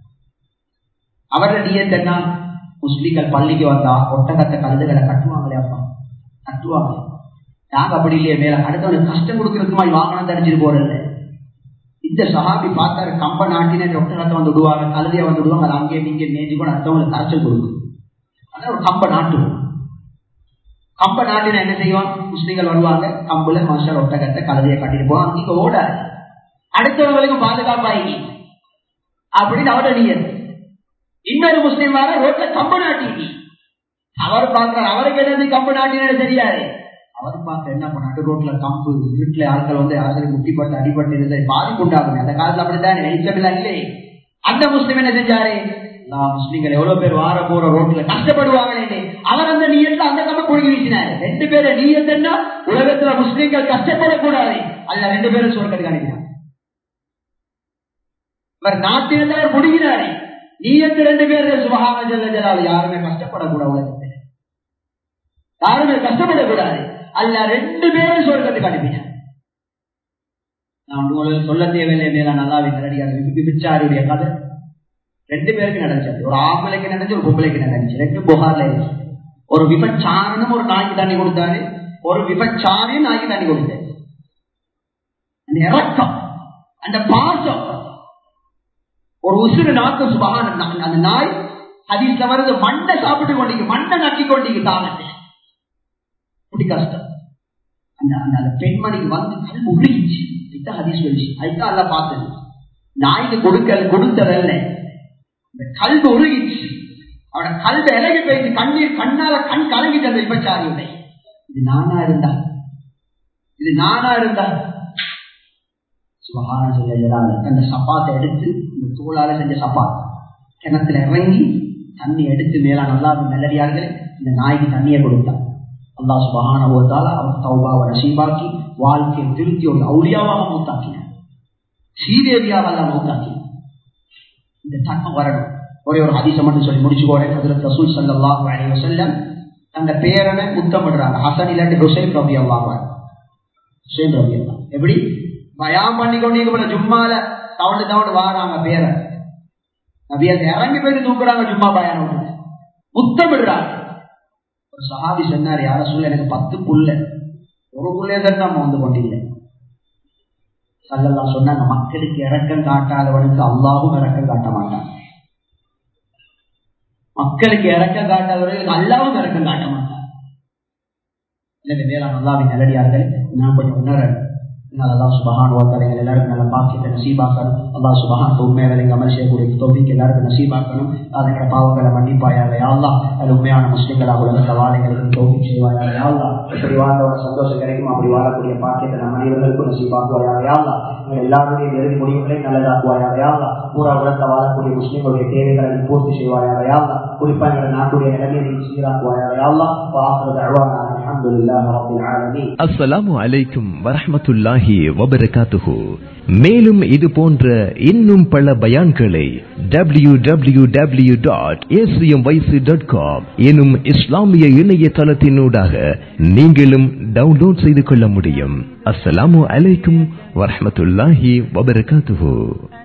அவரோட டிஎத் என்ன முஸ்லீம்கள் பள்ளிக்கு வந்தா ஒட்டகத்த கழுதுகளை கட்டுவாங்களே அப்பா கட்டுவாங்க நாங்க அப்படி இல்லையே மேல அடுத்தவனுக்கு கஷ்டம் கொடுக்கறதுக்கு மாதிரி வாகனம் தடிச்சிட்டு போறது இந்த சஹாபி பார்த்தாரு கம்ப நாட்டின ஒட்டகத்தை வந்து விடுவாங்க கழுதியை வந்து விடுவாங்க அது அங்கேயே நீங்க நேஞ்சு கூட அடுத்தவங்களுக்கு கரைச்சல் கொடுக்கும் அதான் ஒரு கம்ப நாட்டுவோம் கம்ப நாட்டின என்ன செய்வான் முஸ்லீம்கள் வருவாங்க கம்புல மாஷர் ஒட்டகத்தை கழுதையை கட்டிட்டு போவாங்க இங்க ஓடாது அடுத்தவங்களுக்கும் பாதுகாப்பாகி அப்படின்னு அவட நீர் இன்னொரு முஸ்லீம் வர ரோட்ல கம்ப நாட்டி அவர் பார்க்கிறார் அவருக்கு என்னது கம்பு நாட்டினு தெரியாது அவர் பார்க்க என்ன பண்ணாரு ரோட்ல கம்பு வீட்டுல ஆட்கள் வந்து யாரும் முட்டிப்பட்டு அடிபட்டு இருந்தது பாதிப்புண்டாகும் அந்த காலத்துல அப்படித்தான் நினைச்சமில்ல இல்லை அந்த முஸ்லீம் என்ன செஞ்சாரு முஸ்லீம்கள் எவ்வளவு பேர் வார போற ரோட்ல கஷ்டப்படுவாங்களே அவர் அந்த நீயத்துல அந்த கம்ப குழுங்கி வீசினாரு ரெண்டு பேரை நீயத்தன்னா உலகத்துல முஸ்லீம்கள் கஷ்டப்படக்கூடாது அதுல ரெண்டு பேரும் சொர்க்கத்துக்கு அனுப்பினார் இவர் நாட்டில் அவர் முடிகிறாரு நீயத்து ரெண்டு பேர் சுபகான ஜல்ல ஜலால் யாருமே கஷ்டப்படக்கூடாது உலகத்தில் யாருமே கஷ்டப்படக்கூடாது அல்ல ரெண்டு பேரும் சொர்க்கத்துக்கு அனுப்பினார் நான் உங்களுக்கு சொல்ல தேவையில்லை மேல நல்லாவே நேரடியாக விபிச்சாரியுடைய கதை ரெண்டு பேருக்கு நடந்துச்சு ஒரு ஆம்பளைக்கு நடந்துச்சு ஒரு பொம்பளைக்கு நடந்துச்சு ரெண்டு புகார்ல இருந்துச்சு ஒரு விபச்சாரனும் ஒரு நாய்க்கு தண்ணி கொடுத்தாரு ஒரு விபச்சாரியும் நாய்க்கு தண்ணி கொடுத்தாரு அந்த இறக்கம் அந்த பாசம் ஒரு உசுறு நாக்கு சுபகான அந்த நாய் அதில் வருது மண்ணை சாப்பிட்டு கொண்டீங்க மண்ணை நக்கி கொண்டீங்க தானத்தை அப்படி கஷ்டம் அந்த அந்த பெண்மணிக்கு வந்து கல் உருகிச்சு இதுதான் ஹதீஸ் சொல்லிச்சு அதுதான் எல்லாம் பார்த்தது நாய்க்கு கொடுக்க கொடுத்ததல்ல இந்த கல்வி உருகிச்சு அவட கல்வி இலகி போயிட்டு கண்ணீர் கண்ணால கண் கலங்கிட்டு அந்த விபச்சாரியுடைய இது நானா இருந்தா இது நானா இருந்தா சுபகான சொல்லுகிறாங்க அந்த சப்பாத்தை எடுத்து இந்த தோளால செஞ்ச சப்பாத் கிணத்துல இறங்கி தண்ணி எடுத்து மேலா நல்லா நல்லடியார்கள் இந்த நாய்க்கு தண்ணியை கொடுத்தான் அல்லாஹ் சுபகான போதால அவர் தௌபாவை நசீபாக்கி வாழ்க்கையை திருத்தி ஒரு அவுளியாவாக மூத்தாக்கினார் ஸ்ரீதேவியாவல்ல மூத்தாக்கினார் இந்த தன்மை வரணும் ஒரே ஒரு ஹதீசம் மட்டும் சொல்லி முடிச்சுக்கோறேன் ஹசரத் ரசூல் சல்லாஹ் அலைஹி வஸல்லம் தங்க பேரனை முத்தமிடுறாங்க ஹசன் இல்லாட்டி ஹுசைன் ரவி அல்லாஹ் ஹுசைன் ரவி அல்லா எப்படி பயம் பண்ணி கொண்டு ஜும்மால தவண்டு தவண்டு வாராங்க பேரை நபியத்தை இறங்கி போயிட்டு தூக்குறாங்க ஜும்மா பயானம் விட்டு முத்தமிடுறாங்க ஒரு சஹாபி சொன்னார் யார சொல்ல எனக்கு பத்து புள்ள ஒரு புள்ளைய தான் நம்ம வந்து கொண்டில்லை சல்லல்லா சொன்னாங்க மக்களுக்கு இறக்கம் காட்டாதவனுக்கு அல்லாவும் இறக்கம் காட்ட மாட்டான் மக்களுக்கு இறக்கம் காட்டாதவர்களுக்கு அல்லாவும் இறக்கம் காட்ட மாட்டான் எனவே வேளாண் அல்லாவின் நல்லடியார்கள் நான் கொஞ்சம் உணரணும் அல்லாஹ் சுபஹான் வாத்தாலைகள் எல்லாருக்கும் நல்ல பாக்கியத்தை நசீபாக்கணும் அல்லாஹ் சுபஹான் உண்மை வேலைங்க அமல் செய்யக்கூடிய தொகுதிக்கு எல்லாருக்கும் நசீபாக்கணும் அதுங்கிற பாவங்களை மன்னிப்பாயாக யாழ்லா அது உண்மையான முஸ்லிம்களாக உலக சவாலைகளுக்கு தொகுதி செய்வாயாக யாழ்லா எப்படி வாழ்ந்தவன சந்தோஷம் கிடைக்கும் அப்படி வாழக்கூடிய பாக்கியத்தை நம் அனைவர்களுக்கும் நசீபாக்குவாயாக யாழ்லா எல்லாருடைய இறுதி முடிவுகளையும் நல்லதாக்குவாயாக யாழ்லா பூரா உலகத்தில் வாழக்கூடிய முஸ்லிம்களுடைய தேவைகளை பூர்த்தி செய்வாயாக யாழ்லா குறிப்பாக எங்கள் நாட்டுடைய நிலைமையை சீராக்குவாயாக யாழ்லா வாக்குறது அழ்வானா அலமதுல்லாஹ் ரபில் ஆலமீன் அஸ்ஸலாமு அலைக்கும் வரஹ்மத்துல்லாஹி வபரகாத்துஹு மேலும் இது போன்ற இன்னும் பல பயான்களை W W W dot dot com எனும் இஸ்லாமிய இணையதளத்தினூடாக நீங்களும் டவுன்லோட் செய்து கொள்ள முடியும் அஸ்ஸலாமு அலைக்கும் வரஹ்மத்துல்லாஹி வபரகாத்துஹு